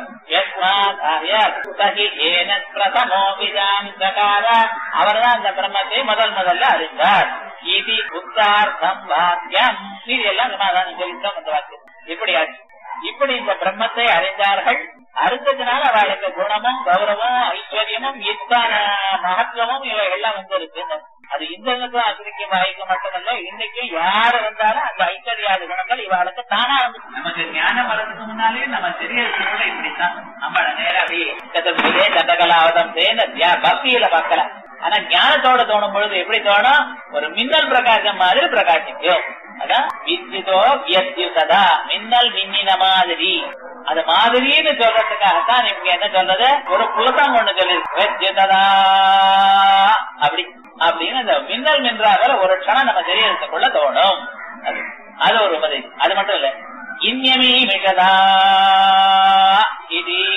Speaker 2: சகி ஏன பிரதமோ விதாம் சகார அவர்தான் அந்த பிரம்மத்தை முதல் முதல்ல அறிந்தார் இது உத்தார்த்தம் வாக்கியம் இது எல்லாம் சமாதானம் சொல்லிட்டோம் அந்த வாக்கியம் இப்படி ஆச்சு இப்படி இந்த பிரம்மத்தை அறிந்தார்கள் அறிந்ததுனால அவளுக்கு குணமும் கௌரவம் ஐஸ்வர்யமும் இத்தான மகத்துவமும் இவை எல்லாம் வந்திருக்கு அது இந்திரனுக்கும் அக்னிக்கும் வாய்க்கு மட்டுமல்ல இன்னைக்கும் யாரு வந்தாலும் அந்த ஐஸ்வர்யாத குணங்கள் இவாளுக்கு தானா வந்து நமக்கு ஞானம் வரதுக்கு முன்னாலே நம்ம தெரியறதுக்கு கூட இப்படித்தான் நம்மள நேரம் அப்படியே கதம்பிலே தண்டகலாவதம் சேர்ந்த பக்தியில பார்க்கலாம் ஆனா ஞானத்தோட தோணும் பொழுது எப்படி தோணும் ஒரு மின்னல் பிரகாசம் மாதிரி பிரகாசிக்கும் அதான் வித்யுதோ வியத்யுதா மின்னல் மின்னின மாதிரி அது மாதிரின்னு சொல்றதுக்காகத்தான் இவங்க என்ன சொல்றது ஒரு புலகம் ஒண்ணு சொல்லி வித்யுதா அப்படி அப்படின்னு அந்த மின்னல் மின்றாக ஒரு க்ஷணம் நம்ம தெரியறதுக்குள்ள தோணும் அது அது ஒரு உபதை அது மட்டும் இல்ல இன்யமீ மிஷதா இது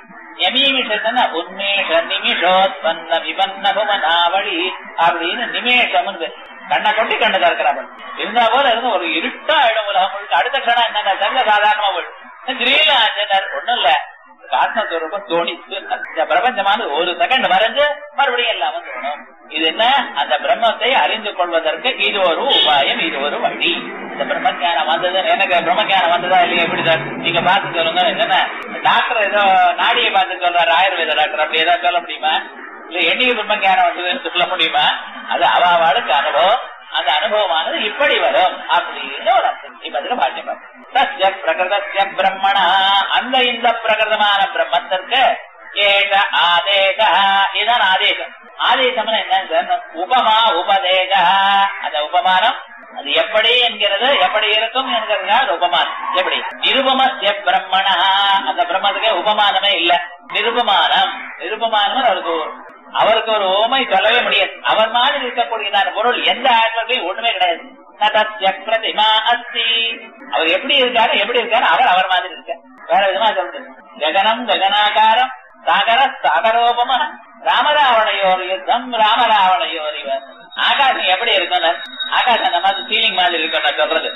Speaker 2: யமீமிஷத்தன உன்மேஷ நிமிஷோத்பன்ன விபன்ன புவனாவளி அப்படின்னு நிமேஷம் கண்ணை கொட்டி கண்ணு திறக்கிறார்கள் இருந்தா போல இருந்து ஒரு இருட்டா இடம் உலகம் முழுக்க அடுத்த கணம் என்னங்க சங்க சாதாரணமா போயிடும் திடீர்னு ஆஞ்சனர் ஒண்ணும் இல்ல ஆத்மஸ்வரூபம் தோணிச்சு இந்த பிரபஞ்சமானது ஒரு செகண்ட் மறைஞ்சு மறுபடியும் எல்லாம் தோணும் இது என்ன அந்த பிரம்மத்தை அறிந்து கொள்வதற்கு இது ஒரு உபாயம் இது ஒரு வழி இந்த பிரம்ம ஞானம் வந்தது எனக்கு பிரம்ம ஞானம் வந்ததா இல்லையா எப்படி சார் நீங்க பார்த்து சொல்லுங்க என்ன டாக்டர் ஏதோ நாடியை பார்த்து சொல்றாரு ஆயுர்வேத டாக்டர் அப்படி ஏதாவது சொல்ல முடியுமா இல்ல என்னைக்கு பிரம்ம ஞானம் வந்ததுன்னு சொல்ல முடியுமா அது அவாவாளுக்கு அனுபவம் அந்த அனுபவமானது இப்படி வரும் அப்படின்னு ஒரு அர்த்தம் இப்ப அதுல பாக்கியம் சத்ய பிரகிருதஸ்ய பிரம்மணா அந்த இந்த பிரகிருதமான பிரம்மத்திற்கு ஏஷ ஆதேச இதுதான் ஆதேசம் ஆதேசம்னு என்ன உபமா உபதேச அந்த உபமானம் அது எப்படி என்கிறது எப்படி இருக்கும் என்கிறதுக்காக உபமானம் எப்படி நிருபமஸ்ய பிரம்மணா அந்த பிரம்மத்துக்கு உபமானமே இல்ல நிருபமானம் நிருபமானம் அவருக்கு அவருக்கு ஒரு ஓமை சொல்லவே முடியாது அவர் மாதிரி இருக்கக்கூடியதான பொருள் எந்த ஆத்மத்தையும் ஒண்ணுமே கிடையாது நதஸ்ய பிரதிமா அஸ்தி அவர் எப்படி இருக்காரு எப்படி இருக்காரு அவர் அவர் மாதிரி இருக்க வேற விதமா சொல்றது ககனம் ககனாகாரம் சாகர சாகரோபம ராமராவணையோர் யுத்தம் ராமராவணையோர் இவர் ஆகாசம் எப்படி இருக்கும் ஆகாசம் அந்த மாதிரி சீலிங் மாதிரி இருக்கும் நான் சொல்றது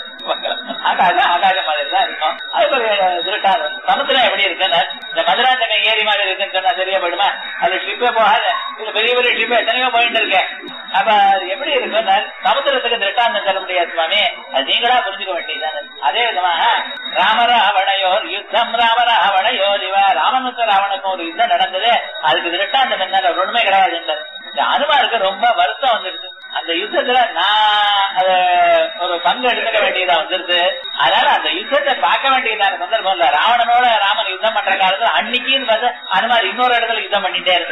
Speaker 2: ஆகாசம் ஆகாசம் மாதிரி தான் இருக்கும் அது திருட்டாது சமுத்திரம் எப்படி இருக்குன்னு இந்த மதுராந்தக ஏரி மாதிரி இருக்குன்னு சொன்னா சரியா போயிடுமா அது ஷிப்பே போகாத இது பெரிய பெரிய ஷிப் எத்தனையோ போயிட்டு இருக்கேன் அப்ப அது எப்படி இருக்குன்னு சமுத்திரத்துக்கு திருட்டாந்தம் சொல்ல முடியாது சுவாமி அது நீங்களா புரிஞ்சுக்க வேண்டியதுதானே அதே விதமா ராமராவணையோர் யுத்தம் ராமராவணையோர் இவ ராமனுக்கும் ராவனுக்கும் ஒரு யுத்தம் நடந்தது அதுக்கு திருட்டாந்தம் என்ன ஒண்ணுமே கிடையாது இந்த அனுமாருக்கு ரொம்ப வருத்தம் வந்துருச்சு அந்த யுத்தத்துல நான் அத ஒரு பங்கு எடுத்துக்க வேண்டியதா வந்துருது அதனால அந்த யுத்தத்தை பார்க்க வேண்டியதான சந்தர்ப்பம் இல்ல ராவணனோட ராமன் யுத்தம் பண்ற காலத்துல அன்னைக்குன்னு பார்த்து அனுமார் இன்னொரு இடத்துல யுத்தம் பண்ணிட்டே இருந்தார் அது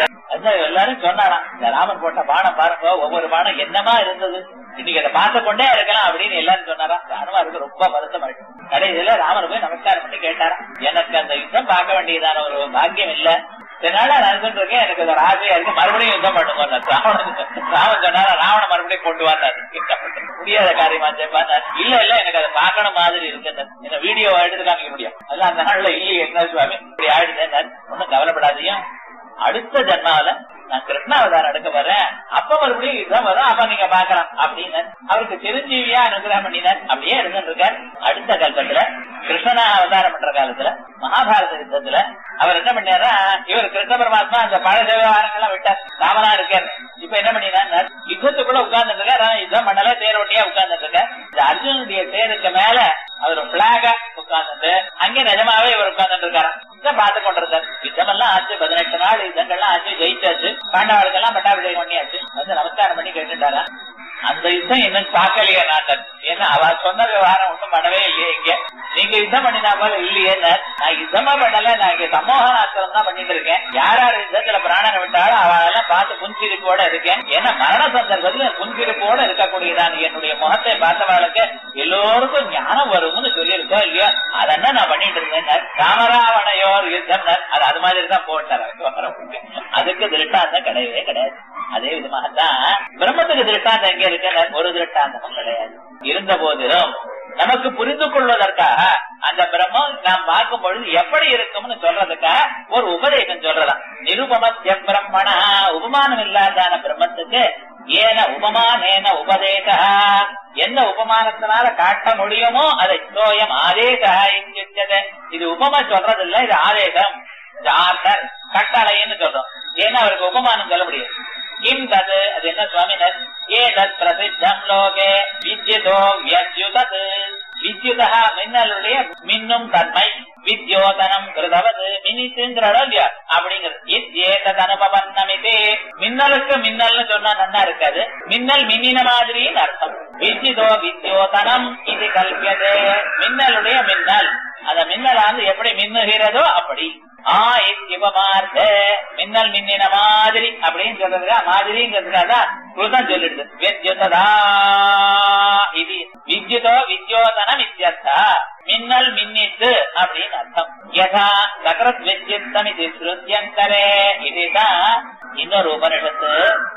Speaker 2: வந்து எல்லாரும் சொன்னாராம் இந்த ராமன் போட்ட பானம் பாருங்க ஒவ்வொரு பானம் என்னமா இருந்தது இன்னைக்கு அதை பார்த்து கொண்டே இருக்கலாம் அப்படின்னு எல்லாரும் சொன்னாராம் ராமருக்கு ரொம்ப வருத்தம் ஆயிடுச்சு கடைசியில ராமர் போய் நமஸ்காரம் பண்ணி கேட்டாராம் எனக்கு அந்த யுத்தம் பார்க்க வேண்டியதான ஒரு பாக்கியம் இல்ல இதனால நான் இருக்கேன் எனக்கு ஒரு ஆசையா இருக்கு மறுபடியும் யுத்தம் பண்ணுங்க ராவணன் ராமன் சொன்னாரா ராவண மறுபடியும் கொண்டு வந்தாரு முடியாத காரியமா சேர்ப்பாரு இல்ல இல்ல எனக்கு அதை பார்க்கணும் மாதிரி இருக்கு இந்த வீடியோ எடுத்து காமிக்க முடியும் அதெல்லாம் அந்த நாள்ல இல்லையே என்ன சுவாமி இப்படி ஆயிடுச்சு ஒன்னும் கவலைப்படாதீங்க அடுத்த ஜென்மாவில நான் கிருஷ்ணாவதாரம் எடுக்க வர்றேன் அப்ப மறுபடியும் இதுதான் வரும் அப்ப நீங்க பாக்கலாம் அப்படின்னு அவருக்கு சிரஞ்சீவியா அனுகிரகம் பண்ணினார் அப்படியே இருந்துட்டு இருக்கார் அடுத்த கல்பத்துல கிருஷ்ணனா அவதாரம் பண்ற காலத்துல மகாபாரத யுத்தத்துல அவர் என்ன பண்ணாரா இவர் கிருஷ்ண பரமாத்மா அந்த பழ விவகாரங்கள்லாம் விட்டார் ராமனா இருக்காரு இப்ப என்ன பண்ணினார் யுத்தத்துக்குள்ள உட்கார்ந்துட்டு இருக்காரு ஆனா யுத்தம் பண்ணல தேரோட்டியா உட்கார்ந்துட்டு இருக்கார் இந்த அர்ஜுனுடைய தேருக்கு மேல அவர் பிளாகா உட்கார்ந்துட்டு அங்கே நிஜமாவே இவர் உட்கார்ந்துட்டு இருக்காரு யுத்தம் பார்த்து கொண்டிருந்தார் யுத்தம் எல்லாம் ஆச்சு பதினெட்டு நாள் யுத்தங்கள்லாம் ஆச்சு ஜெயிச்சாச்சு பாண்டவாளுக்கெல்லாம் பட்டாபிஷேகம் பண்ணியாச்சு வந்து நமஸ்காரம் பண்ணி கேட்டுட்டாரா அந்த யுத்தம் இன்னும் பார்க்கலையே நான் ஏன்னா அவ சொன்ன விவகாரம் ஒண்ணும் பண்ணவே இல்லையே இங்க நீங்க யுத்தம் பண்ணினா போல இல்லையே நான் யுத்தமா பண்ணல நான் இங்க சமூகநாசனம் தான் பண்ணிட்டு இருக்கேன் யார் யார் யுத்தத்துல பிராணனை விட்டாலும் அவளெல்லாம் பார்த்து புன்சிரிப்போட இருக்கேன் ஏன்னா மரண சந்தர்ப்பத்துல புன்சிரிப்போட இருக்கக்கூடியதான் என்னுடைய முகத்தை பார்த்தவளுக்கு எல்லோருக்கும் ஞானம் வரும்னு சொல்லியிருக்கோம் இல்லையோ அதென்ன நான் பண்ணிட்டு இருந்தேன் ராமராவணையோர் யுத்தம் அது அது மாதிரி தான் போட்டார் அதுக்கு திருட்டாந்தம் கிடையவே கிடையாது அதே விதமாகத்தான் பிரம்மத்துக்கு திருட்டாந்தம் எங்க இருக்கு ஒரு திருட்டாந்தமும் கிடையாது இருந்த போதிலும் நமக்கு புரிந்து கொள்வதற்காக அந்த பிரம்மம் நாம் பார்க்கும் பொழுது எப்படி இருக்கும்னு சொல்றதுக்காக ஒரு உபதேசம் சொல்லலாம் நிருபமத்திய பிரம்மணா உபமானம் இல்லாதான பிரம்மத்துக்கு ஏன உபமானேன உபதேச எந்த உபமானத்தினால காட்ட முடியுமோ அதை சோயம் ஆதேச இது உபமா சொல்றது இல்ல இது ஆதேசம் ஜார்டர் கட்டளைன்னு சொல்றோம் ஏன்னா அவருக்கு உபமானம் சொல்ல முடியாது கிம் தது அது என்ன சுவாமினர் ஏதத் பிரசித்தம் லோகே வித்யுதோ வியத்யுதத் வித்யுதா மின்னலுடைய மின்னும் தன்மை வித்யோதனம் கிருதவது மினித்துங்கிறோம் இல்லையா அப்படிங்கிறது ஏதத் அனுபவன்னமிதே மின்னலுக்கு மின்னல்னு சொன்னா நன்னா இருக்காது மின்னல் மின்னின மாதிரின்னு அர்த்தம் வித்யுதோ வித்யோதனம் இது கல்பியது மின்னலுடைய மின்னல் அந்த மின்னலாந்து எப்படி மின்னுகிறதோ அப்படி ஆ இவமார்த்த மின்னல் மின்னின மாதிரி அப்படின்னு சொல்றதுக்கா மாதிரிங்கிறதுக்காக கிருதம் சொல்லிடுது வித்யுதா இது வித்யுதோ வித்யோதனம் இத்தியர்த்தா மின்னல் மின்னித்து அப்படின்னு அர்த்தம் யதா சகரத் வித்யுத்தம் இது ஸ்ருத்தியந்தரே இதுதான் இன்னொரு உபனிஷத்து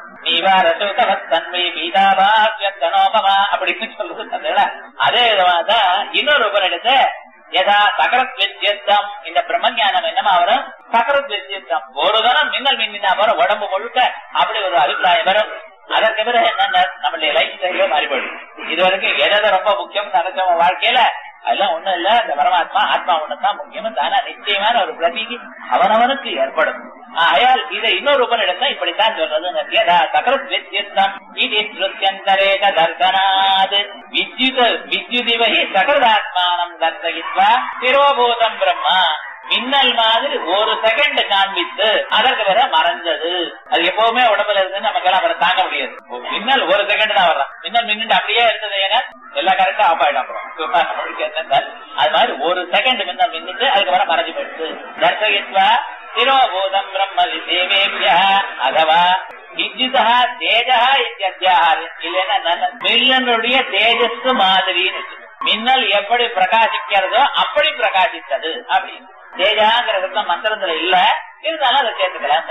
Speaker 2: தன்மை பீதாபாத்யத்தனோபமா அப்படின்னு சொல்றது அதே விதமாக தான் இன்னொரு உபனிடத்தை யதா சகரத் வித்தியத்தம் இந்த பிரம்மஞானம் என்னமா வரும் சகரத் வித்தியத்தம் ஒரு தரம் மின்னல் மின்னினா வரும் உடம்பு முழுக்க அப்படி ஒரு அபிப்பிராயம் வரும் அதற்கு பிறகு என்ன நம்மளுடைய லைஃப் ஸ்டைலே மாறிபடும் இது வரைக்கும் எதை ரொம்ப முக்கியம் நினைச்சவங்க வாழ்க்கையில அதெல்லாம் ஒண்ணும் இல்ல இந்த பரமாத்மா ஆத்மா ஒண்ணுதான் முக்கியம் தானா நிச்சயமான ஒரு பிரதிக்கு அவனவனுக்கு ஏற்படும் ஆயால் இதை இன்னொரு உபனிடத்தான் இப்படித்தான் சொல்றது சகரத் வித்தியத்தம் இது ஸ்ருத்தியந்தரேக தர்சனாத் வித்யுத வித்யுதிவகி சகரதாத்மானம் தர்சயித்வா திரோபூதம் பிரம்மா மின்னல் மாதிரி ஒரு செகண்ட் காண்பித்து அதற்கு பிற மறைஞ்சது அது எப்பவுமே உடம்புல இருந்து நமக்கு எல்லாம் அப்புறம் தாங்க முடியாது மின்னல் ஒரு செகண்ட் தான் வர்றான் மின்னல் மின்னு அப்படியே இருந்தது ஏன்னா எல்லா கரெக்டா ஆஃப் ஆயிடும் அப்புறம் அது மாதிரி ஒரு செகண்ட் மின்னல் மின்னுட்டு அதுக்கப்புறம் மறைஞ்சு போயிடுது தர்சயித்வா திரோபூதம் பிரம்ம விசேவேபியா அதவா வித்யுதா தேஜா இத்தியார் இல்லைன்னா மில்லனுடைய தேஜஸ் மாதிரின்னு மின்னல் எப்படி பிரகாசிக்கிறதோ அப்படி பிரகாசித்தது அப்படின்னு தேஜாங்கிற மந்திரத்துல இல்ல இருந்தாலும் அதை சேர்த்துக்கலாம்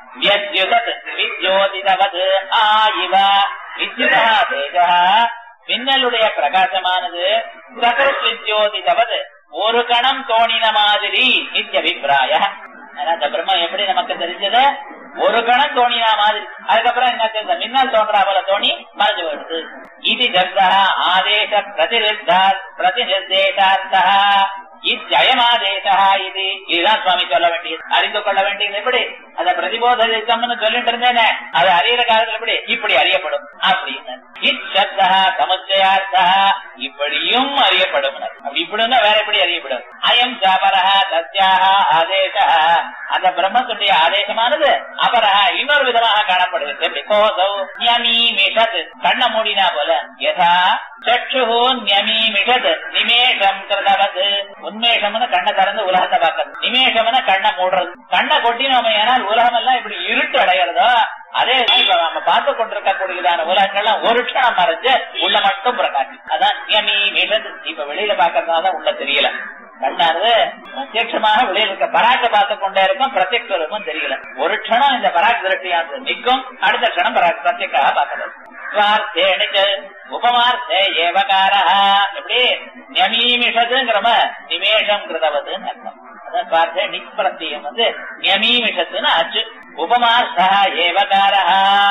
Speaker 2: வித்யோதிதவது ஆ இவ வித்யுதா தேஜா மின்னலுடைய பிரகாசமானது சகரத் வித்யோதிதவது ஒரு கணம் தோணின மாதிரி நித்தியபிப்பிராய அந்த பிரம்மம் எப்படி நமக்கு தெரிஞ்சது ஒரு கணம் தோணினா மாதிரி அதுக்கப்புறம் என்ன தெரிஞ்ச மின்னல் தோன்றா போல தோணி மறைஞ்சு போயிடுது இது கர்த்தா ஆதேச பிரதிநிர்தா பிரதிநிர்தேசார்த்தா இச்சயமாதேசா இது இதுதான் சுவாமி சொல்ல வேண்டியது அறிந்து கொள்ள வேண்டியது எப்படி அத பிரதிபோதம்னு சொல்லிட்டு இருந்தேனே அது அறியிற காலத்துல எப்படி இப்படி அறியப்படும் அப்படின்னு இச்சப்தா சமுச்சயார்த்தா இப்படியும் அறியப்படும் அப்படி இப்படின்னா வேற எப்படி அறியப்படும் அயம் அபரஹ தத்யாக ஆதேச அந்த பிரம்மத்துடைய ஆதேசமானது அபரஹ இன்னொரு விதமாக காணப்படுகிறது பிகோசௌ ஞமீமிஷத் கண்ண மூடினா போல யதா சற்று ஞமீமிஷத் நிமேஷம் கிருதவது உன்மேஷம்னு கண்ணை திறந்து உலகத்தை பார்க்கறது நிமேஷம்னு கண்ணை மூடுறது கண்ணை கொட்டினோமே ஏனால் உலகம் எல்லாம் இப்படி இருட்டு அடைகிறதோ அதே இப்ப நம்ம பார்த்து கொண்டிருக்கக்கூடியதான உலகங்கள்லாம் ஒரு க்ஷணம் மறைஞ்சு உள்ள மட்டும் பிரகாசி அதான் ஞமீமிஷத் இப்ப வெளியில பாக்கிறதுனால உள்ள தெரியல கண்ணானது பிரத்யட்சமாக வெளியில் இருக்க பராக்க பார்த்து கொண்டே இருக்கும் பிரத்யக்ஷ ரூபம் தெரியல ஒரு க்ஷணம் இந்த பராக் திருஷ்டியானது நிற்கும் அடுத்த க்ஷணம் பராக் பிரத்யக்காக பார்க்கறது ஸ்வார்த்தேனிச்சு உபமார்த்தே ஏவகார எப்படி நியமீமிஷத்துங்கிறம நிமேஷம் கிருதவதுன்னு அர்த்தம் அதான் பார்த்தே நிக்பிரத்தியம் வந்து நியமீமிஷத்துன்னு ஆச்சு உபமார்த்தா ஏவகார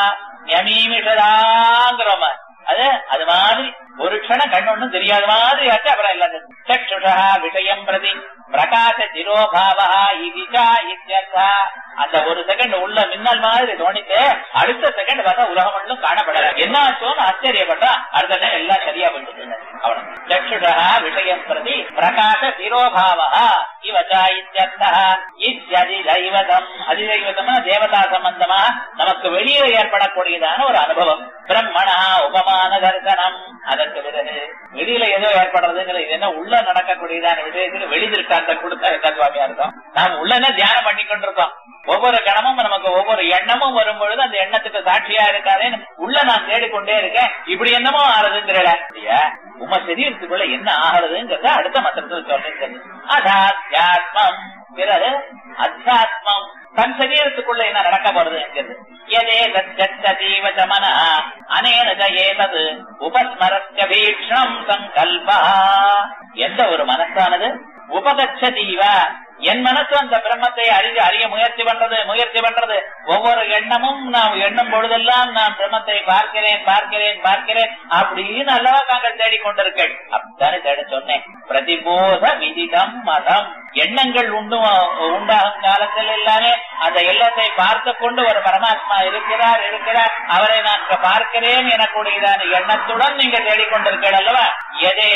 Speaker 2: நியமீமிஷதாங்கிறோம அது அது மாதிரி ஒரு க்ஷணம் கண்ணொன்னும் தெரியாத மாதிரி ஆச்சு அப்புறம் இல்லாத சக்ஷுஷா விஷயம் பிரதி பிரகாச திரோபாவா இதிச்சா இத்தியர்த்தா அந்த ஒரு செகண்ட் உள்ள மின்னல் மாதிரி தோணிட்டு அடுத்த செகண்ட் பார்த்தா உலகம் ஒன்றும் காணப்படல என்ன ஆச்சோன்னு ஆச்சரியப்பட்டா அடுத்த நேரம் எல்லாம் சரியா போயிட்டு அவ்வளவு சக்ஷுஷா விஷயம் பிரதி பிரகாச திரோபாவா இவச்சா இத்தியர்த்தா இத்தியதி தெய்வதம் அதிதெய்வதமா தேவதா சம்பந்தமா நமக்கு வெளியே ஏற்படக்கூடியதான ஒரு அனுபவம் பிரம்மணா உபமான தரிசனம் அதற்கு பிறகு வெளியில ஏதோ ஏற்படுறதுங்கிற இது என்ன உள்ள நடக்கக்கூடியதான விஷயத்துக்கு வெளி திருஷ்டாந்தம் கொடுத்தா என்ன சுவாமியா இருக்கும் நாம் உள்ளன தியானம் பண்ணி கொண்டிருக்கோம் ஒவ்வொரு கணமும் நமக்கு ஒவ்வொரு எண்ணமும் வரும் பொழுது அந்த எண்ணத்துக்கு சாட்சியா இருக்காதேன்னு உள்ள நான் தேடிக்கொண்டே இருக்கேன் இப்படி என்னமோ ஆறுதுங்கிறல இல்லையா உம சரீரத்துக்குள்ள என்ன ஆகிறதுங்கிறத அடுத்த மந்திரத்தில் சொல்றது அதாத்யாத்மம் பிறகு அத்தியாத்மம் தன் சரீரத்துக்குள்ள என்ன நடக்க போறது என்கிறது எதே தத்தீவ சமன அனேன ஏதது உபஸ்மரஸ்ய பீக்ஷணம் சங்கல்பா எந்த ஒரு மனசானது உபகச்சதீவ என் மனசு அந்த பிரம்மத்தை அறிந்து அறிய முயற்சி பண்றது முயற்சி பண்றது ஒவ்வொரு எண்ணமும் நாம் எண்ணும் பொழுதெல்லாம் நான் பிரம்மத்தை பார்க்கிறேன் பார்க்கிறேன் பார்க்கிறேன் அப்படின்னு அல்லவா தாங்கள் தேடிக்கொண்டிருக்கேன் அப்படித்தானே தேட சொன்னேன் பிரதிபோத விதிதம் மதம் எண்ணங்கள் உண்டு உண்டாகும் காலத்தில் எல்லாமே அந்த எண்ணத்தை பார்த்து கொண்டு ஒரு பரமாத்மா இருக்கிறார் இருக்கிறார் அவரை நான் பார்க்கிறேன் எனக்கூடியதான எண்ணத்துடன் நீங்க தேடிக்கொண்டிருக்கீர்கள் அல்லவா எதே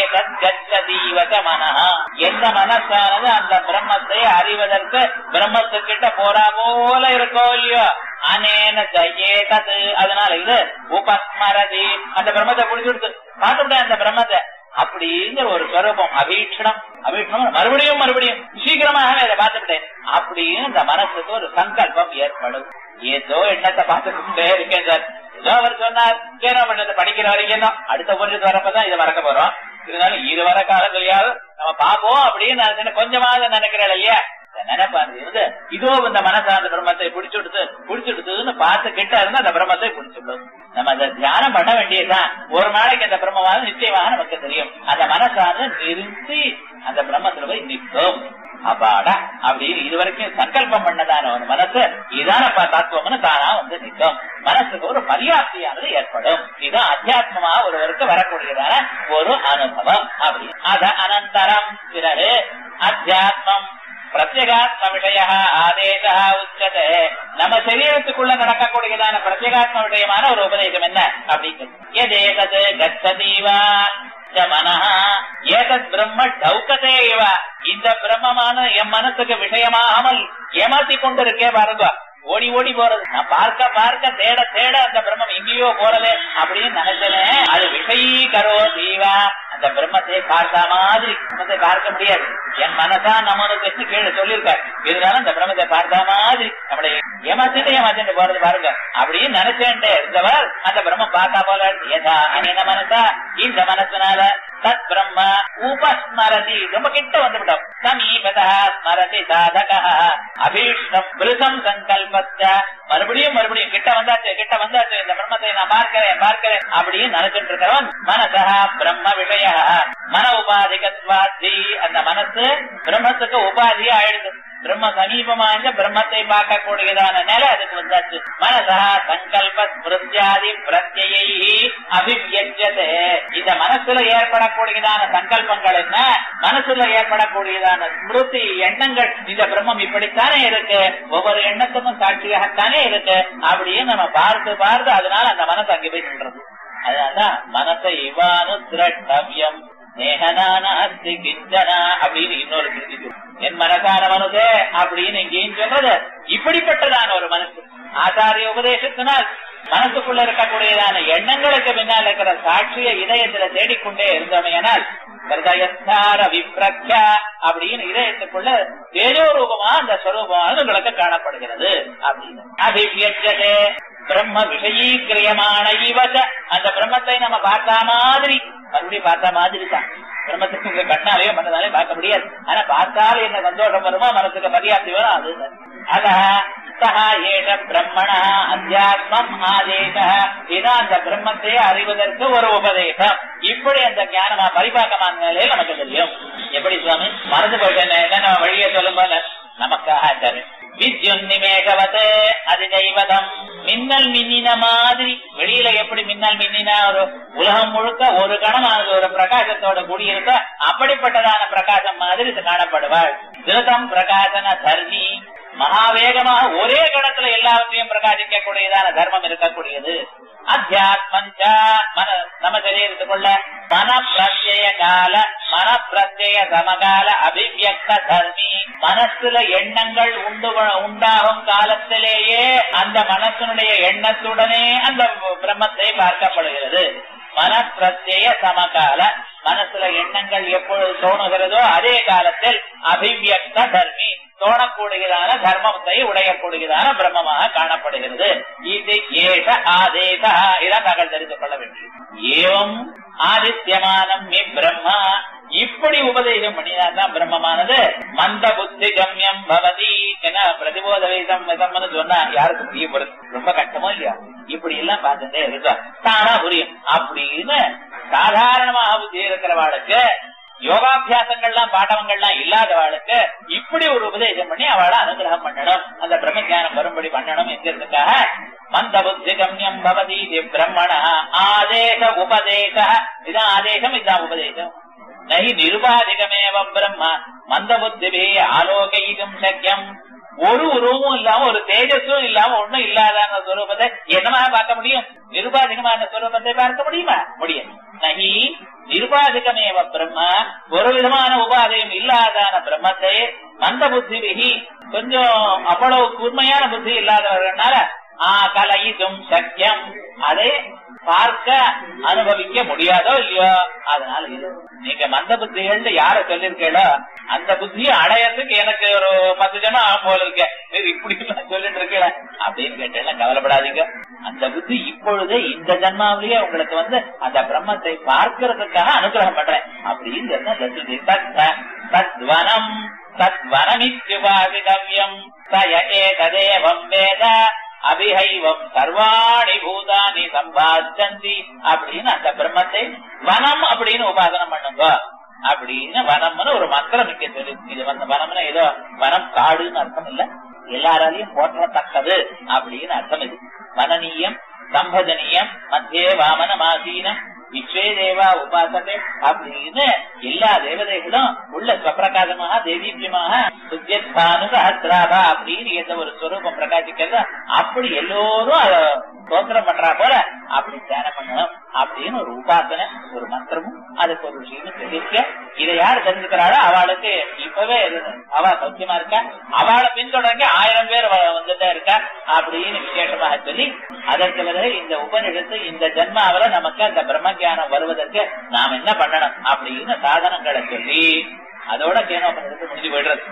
Speaker 2: தீவத மனஹா எந்த மனசானது அந்த பிரம்மத்தை அறிவதற்கு பிரம்மத்துக்கிட்ட போறா போல இருக்கோ இல்லையோ அனேன ஏதது அதனால இது உபஸ்மரதி அந்த பிரம்மத்தை புடிச்சுடுத்து பார்த்துட்டேன் அந்த பிரம்மத்தை அப்படிங்கிற ஒரு ஸ்வரூபம் அபீட்சணம் அபீட்சணம் மறுபடியும் மறுபடியும் சீக்கிரமாக இதை பார்த்துட்டேன் அப்படின்னு இந்த மனசுக்கு ஒரு சங்கல்பம் ஏற்படும் ஏதோ எண்ணத்தை பார்த்துக்கிட்டே இருக்கேன் சார் ஏதோ அவர் சொன்னார் ஏனோ பண்ணது படிக்கிற வரைக்கும் தான் அடுத்த பொருளுக்கு வரப்பதான் இதை மறக்க போறோம் இருந்தாலும் இரு வர காலங்களையாவது நம்ம பார்ப்போம் அப்படின்னு நான் கொஞ்சமாவது நினைக்கிறேன் இல்லையா நினைப்பாரு இருந்து இதோ இந்த மனசா அந்த பிரம்மத்தை பிடிச்சுடுத்து பிடிச்சுடுத்துன்னு பார்த்து கிட்ட இருந்து அந்த பிரம்மத்தை பிடிச்சுடும் நம்ம அதை தியானம் பண்ண வேண்டியதுதான் ஒரு நாளைக்கு அந்த பிரம்மவாத நிச்சயமாக நமக்கு தெரியும் அந்த மனசானது நிறுத்தி அந்த பிரம்மத்துல போய் நிற்கும் அப்பாடா அப்படின்னு இதுவரைக்கும் சங்கல்பம் பண்ணதான ஒரு மனசு இதானப்பா தத்துவம்னு தானா வந்து நிற்கும் மனசுக்கு ஒரு பரியாப்தியானது ஏற்படும் இது அத்தியாத்மமா ஒருவருக்கு வரக்கூடியதான ஒரு அனுபவம் அப்படி அத அனந்தரம் பிறகு அத்தியாத்மம் பிரத்யேகாத்ம விஷய ஆதேச உச்சதே நம்ம சரீரத்துக்குள்ள நடக்கக்கூடியதான பிரத்யேகாத்ம விஷயமான ஒரு உபதேசம் என்ன அப்படிங்கிறது எதேதது கச்சதீவா மனஹ ஏதத் பிரம்ம டவுக்கதே இவ இந்த பிரம்மமான என் மனசுக்கு விஷயமாகாமல் ஏமாத்தி கொண்டிருக்கே பாருங்க ஓடி ஓடி போறது நான் பார்க்க பார்க்க தேட தேட அந்த பிரம்மம் எங்கேயோ போறதே அப்படின்னு நினைச்சேன் அது விஷயீ கரோ தீவா அந்த பிரம்மத்தை பார்த்த மாதிரி பிரம்மத்தை பார்க்க முடியாது என் மனசா நம்மளுக்கு கீழே சொல்லியிருக்காரு இதனால அந்த பிரம்மத்தை பார்த்த மாதிரி நம்மளை ஏமாத்திட்டு ஏமாத்திட்டு போறது பாருங்க அப்படின்னு நினைச்சேன் இருந்தவர் அந்த பிரம்மம் பார்த்தா போல ஏதா என்ன மனசா இந்த மனசுனால தத் பிரம்ம உபஸ்மரதி ரொம்ப கிட்ட வந்துவிட்டோம் சமீபதா ஸ்மரதி சாதக அபீஷ்டம் பிருதம் சங்கல்பத்த மறுபடியும் மறுபடியும் கிட்ட வந்தாச்சு கிட்ட வந்தாச்சு இந்த பிரம்மத்தை நான் பார்க்கிறேன் பார்க்கிறேன் அப்படின்னு நினைச்சிட்டு இருக்கிறவன் மனசா பிரம்ம விஷய மன உபாதிகத்வாதி அந்த மனசு பிரம்மத்துக்கு உபாதி ஆயிடுது பிரம்ம சமீபமா இந்த பிரம்மத்தை பார்க்கக்கூடியதான நிலை அதுக்கு வந்தாச்சு மனசா சங்கல்ப ஸ்மிருத்தியாதி பிரத்யை அபிவியஜதே இந்த மனசுல ஏற்படக்கூடியதான சங்கல்பங்கள் என்ன மனசுல ஏற்படக்கூடியதான ஸ்மிருதி எண்ணங்கள் இந்த பிரம்மம் இப்படித்தானே இருக்கு ஒவ்வொரு எண்ணத்துக்கும் சாட்சியாகத்தானே இருக்கு அப்படியே நம்ம பார்த்து பார்த்து அதனால அந்த மனசு அங்கே போய் நின்றது அதனாலதான் மனசை இவானு திரட்டவியம் நேகனான அஸ்தி கிஞ்சனா அப்படின்னு இன்னொரு கிருதி சொல்லு. என் மனசான மனசே அப்படின்னு இங்கேயும் சொல்றது இப்படிப்பட்டதான ஒரு மனசு ஆச்சாரிய உபதேசத்தினால் மனசுக்குள்ள இருக்கக்கூடியதான எண்ணங்களுக்கு பின்னால் இருக்கிற சாட்சிய இதயத்துல தேடிக்கொண்டே இருந்தோமையானால் ஹிருதயஸ்தார விப்ரக்யா அப்படின்னு இதயத்துக்குள்ள தேஜோ ரூபமா அந்த ஸ்வரூபமானது உங்களுக்கு காணப்படுகிறது அப்படின்னு அபிவியஜதே பிரம்ம விஷயீக்கிரியமான இவச அந்த பிரம்மத்தை நம்ம பார்த்தா மாதிரி மறுபடியும் பார்த்தா மாதிரி தான் பிரம்மத்துக்கு உங்க கண்ணாலேயோ மனதாலே பார்க்க முடியாது ஆனா பார்த்தாலும் என்ன சந்தோஷம் வருமோ மனசுக்கு மரியாதை வரும் அது அத சஹா ஏஷ பிரம்மண அத்தியாத்மம் ஆதேச இதான் அந்த பிரம்மத்தை அறிவதற்கு ஒரு உபதேசம் இப்படி அந்த ஞானமா பரிபாக்கமான நிலையில் நமக்கு தெரியும் எப்படி சுவாமி மறந்து போயிட்டேன் என்ன வழியை சொல்லும் போல நமக்காக ஆச்சாரு வித்யுன்னிமேகவத் அதிதைவதம் மின்னல் மின்னின மாதிரி வெளியில எப்படி மின்னல் மின்னினா ஒரு உலகம் முழுக்க ஒரு கணமானது ஒரு பிரகாசத்தோட கூடியிருக்க அப்படிப்பட்டதான பிரகாசம் மாதிரி இது காணப்படுவாள் திருதம் பிரகாசன தர்மி மகாவேகமாக ஒரே கணத்துல எல்லாவற்றையும் பிரகாசிக்க கூடியதான தர்மம் இருக்கக்கூடியது அத்தியாத்மஞ்ச மன நம்ம சரீரத்துக்குள்ள மன பிரத்யய கால மன பிரத்யய சமகால அபிவியக்த தர்மி மனசுல எண்ணங்கள் உண்டு உண்டாகும் காலத்திலேயே அந்த மனசனுடைய எண்ணத்துடனே அந்த பிரம்மத்தை பார்க்கப்படுகிறது மன பிரத்யய சமகால மனசுல எண்ணங்கள் எப்பொழுது தோணுகிறதோ அதே காலத்தில் அபிவியக்த தர்மி தோணக்கூடியதான தர்மத்தை உடையக்கூடியதான பிரம்மமாக காணப்படுகிறது இது ஏஷ ஆதேச இதான் நாங்கள் தெரிந்து கொள்ள வேண்டியது ஏவம் ஆதித்யமானம் இ பிரம்மா இப்படி உபதேசம் பண்ணினாதான் பிரம்மமானது மந்த புத்தி கம்யம் பவதி என பிரதிபோத வேதம் விதம்னு சொன்னா யாருக்கு புரியப்படுது ரொம்ப கஷ்டமோ இல்லையா இப்படி எல்லாம் பார்த்துட்டே இருக்கா தானா புரியும் அப்படின்னு சாதாரணமாக புத்தி இருக்கிறவாளுக்கு யோகாபியாசங்கள்லாம் பாடவங்கள்லாம் இல்லாதவாளுக்கு இப்படி ஒரு உபதேசம் பண்ணி அவளை அனுகிரகம் பண்ணணும் அந்த பிரம்ம ஞானம் வரும்படி பண்ணணும் என்கிறதுக்காக மந்த புத்தி கம்யம் பவதி பிரம்மண ஆதேச உபதேச இதான் ஆதேசம் இதான் உபதேசம் நகி நிருபாதிகமேவம் பிரம்ம மந்த புத்திபே ஆலோகிக்கும் சக்கியம் ஒரு உருவமும் இல்லாம ஒரு தேஜஸும் இல்லாம ஒண்ணும் இல்லாத ஸ்வரூபத்தை என்னமா பார்க்க முடியும் நிருபாதிகமான ஸ்வரூபத்தை பார்க்க முடியுமா முடியும் நகி நிருபாதிகமேவ பிரம்ம ஒரு விதமான உபாதையும் இல்லாதான பிரம்மத்தை மந்த புத்தி கொஞ்சம் அவ்வளவு கூர்மையான புத்தி இல்லாதவர்களால ஆ கலையிதும் சக்கியம் அதை பார்க்க அனுபவிக்க முடியாதோ இல்லையோ அதனால இது நீங்க மந்த புத்திகள் யார சொல்லிருக்கீங்களோ அந்த புத்தியை அடையறதுக்கு எனக்கு ஒரு பத்து ஜனம் ஆகும் போல இருக்க நீங்க இப்படி எல்லாம் சொல்லிட்டு இருக்கீங்கள அப்படின்னு கேட்டேன் கவலைப்படாதீங்க அந்த புத்தி இப்பொழுதே இந்த ஜன்மாவிலேயே உங்களுக்கு வந்து அந்த பிரம்மத்தை பார்க்கறதுக்காக அனுகிரகம் பண்றேன் அப்படின்னு தத்வனம் தத்வனமித்யுபாவிதவ்யம் சய ஏததேவம் வேத அபிஹைவம் சர்வாணி பூதானி சம்பாச்சந்தி அப்படின்னு அந்த பிரம்மத்தை வனம் அப்படின்னு உபாசனம் பண்ணுங்க அப்படின்னு வனம்னு ஒரு மந்திரம் இங்க சொல்லி இது வந்து வனம்னா ஏதோ வனம் காடுன்னு அர்த்தம் இல்ல எல்லாராலையும் போற்றத்தக்கது அப்படின்னு அர்த்தம் இது வனநீயம் சம்பஜனீயம் மத்தியே வாமன மாசீனம் விஸ்வே தேவா உபாசத்தை அப்படின்னு எல்லா தேவதைகளும் உள்ள ஸ்வப்பிரகாசமாக தேவீபியமாக சுத்தியஸ்தானு சஹசிராபா அப்படின்னு எந்த ஒரு ஸ்வரூபம் பிரகாசிக்கிறது அப்படி எல்லோரும் அத ஸ்தோத்திரம் பண்றா போல அப்படி தியானம் பண்ணணும் அப்படின்னு ஒரு உபாசனை ஒரு மந்திரமும் அதுக்கு ஒரு விஷயமும் சொல்லியிருக்க இதை யார் தெரிஞ்சுக்கிறாளோ அவளுக்கு இப்பவே அவ சௌக்கியமா இருக்கா அவளை பின்தொடர்ந்து ஆயிரம் பேர் வந்துட்டே இருக்கா அப்படின்னு விசேஷமாக சொல்லி அதற்கு பிறகு இந்த உபநிடத்து இந்த ஜென்மாவில நமக்கு அந்த பிரம்ம ஞானம் வருவதற்கு நாம் என்ன பண்ணணும் அப்படின்னு சாதனங்களை சொல்லி அதோட கேனோபனிடத்து முடிஞ்சு போயிடுறது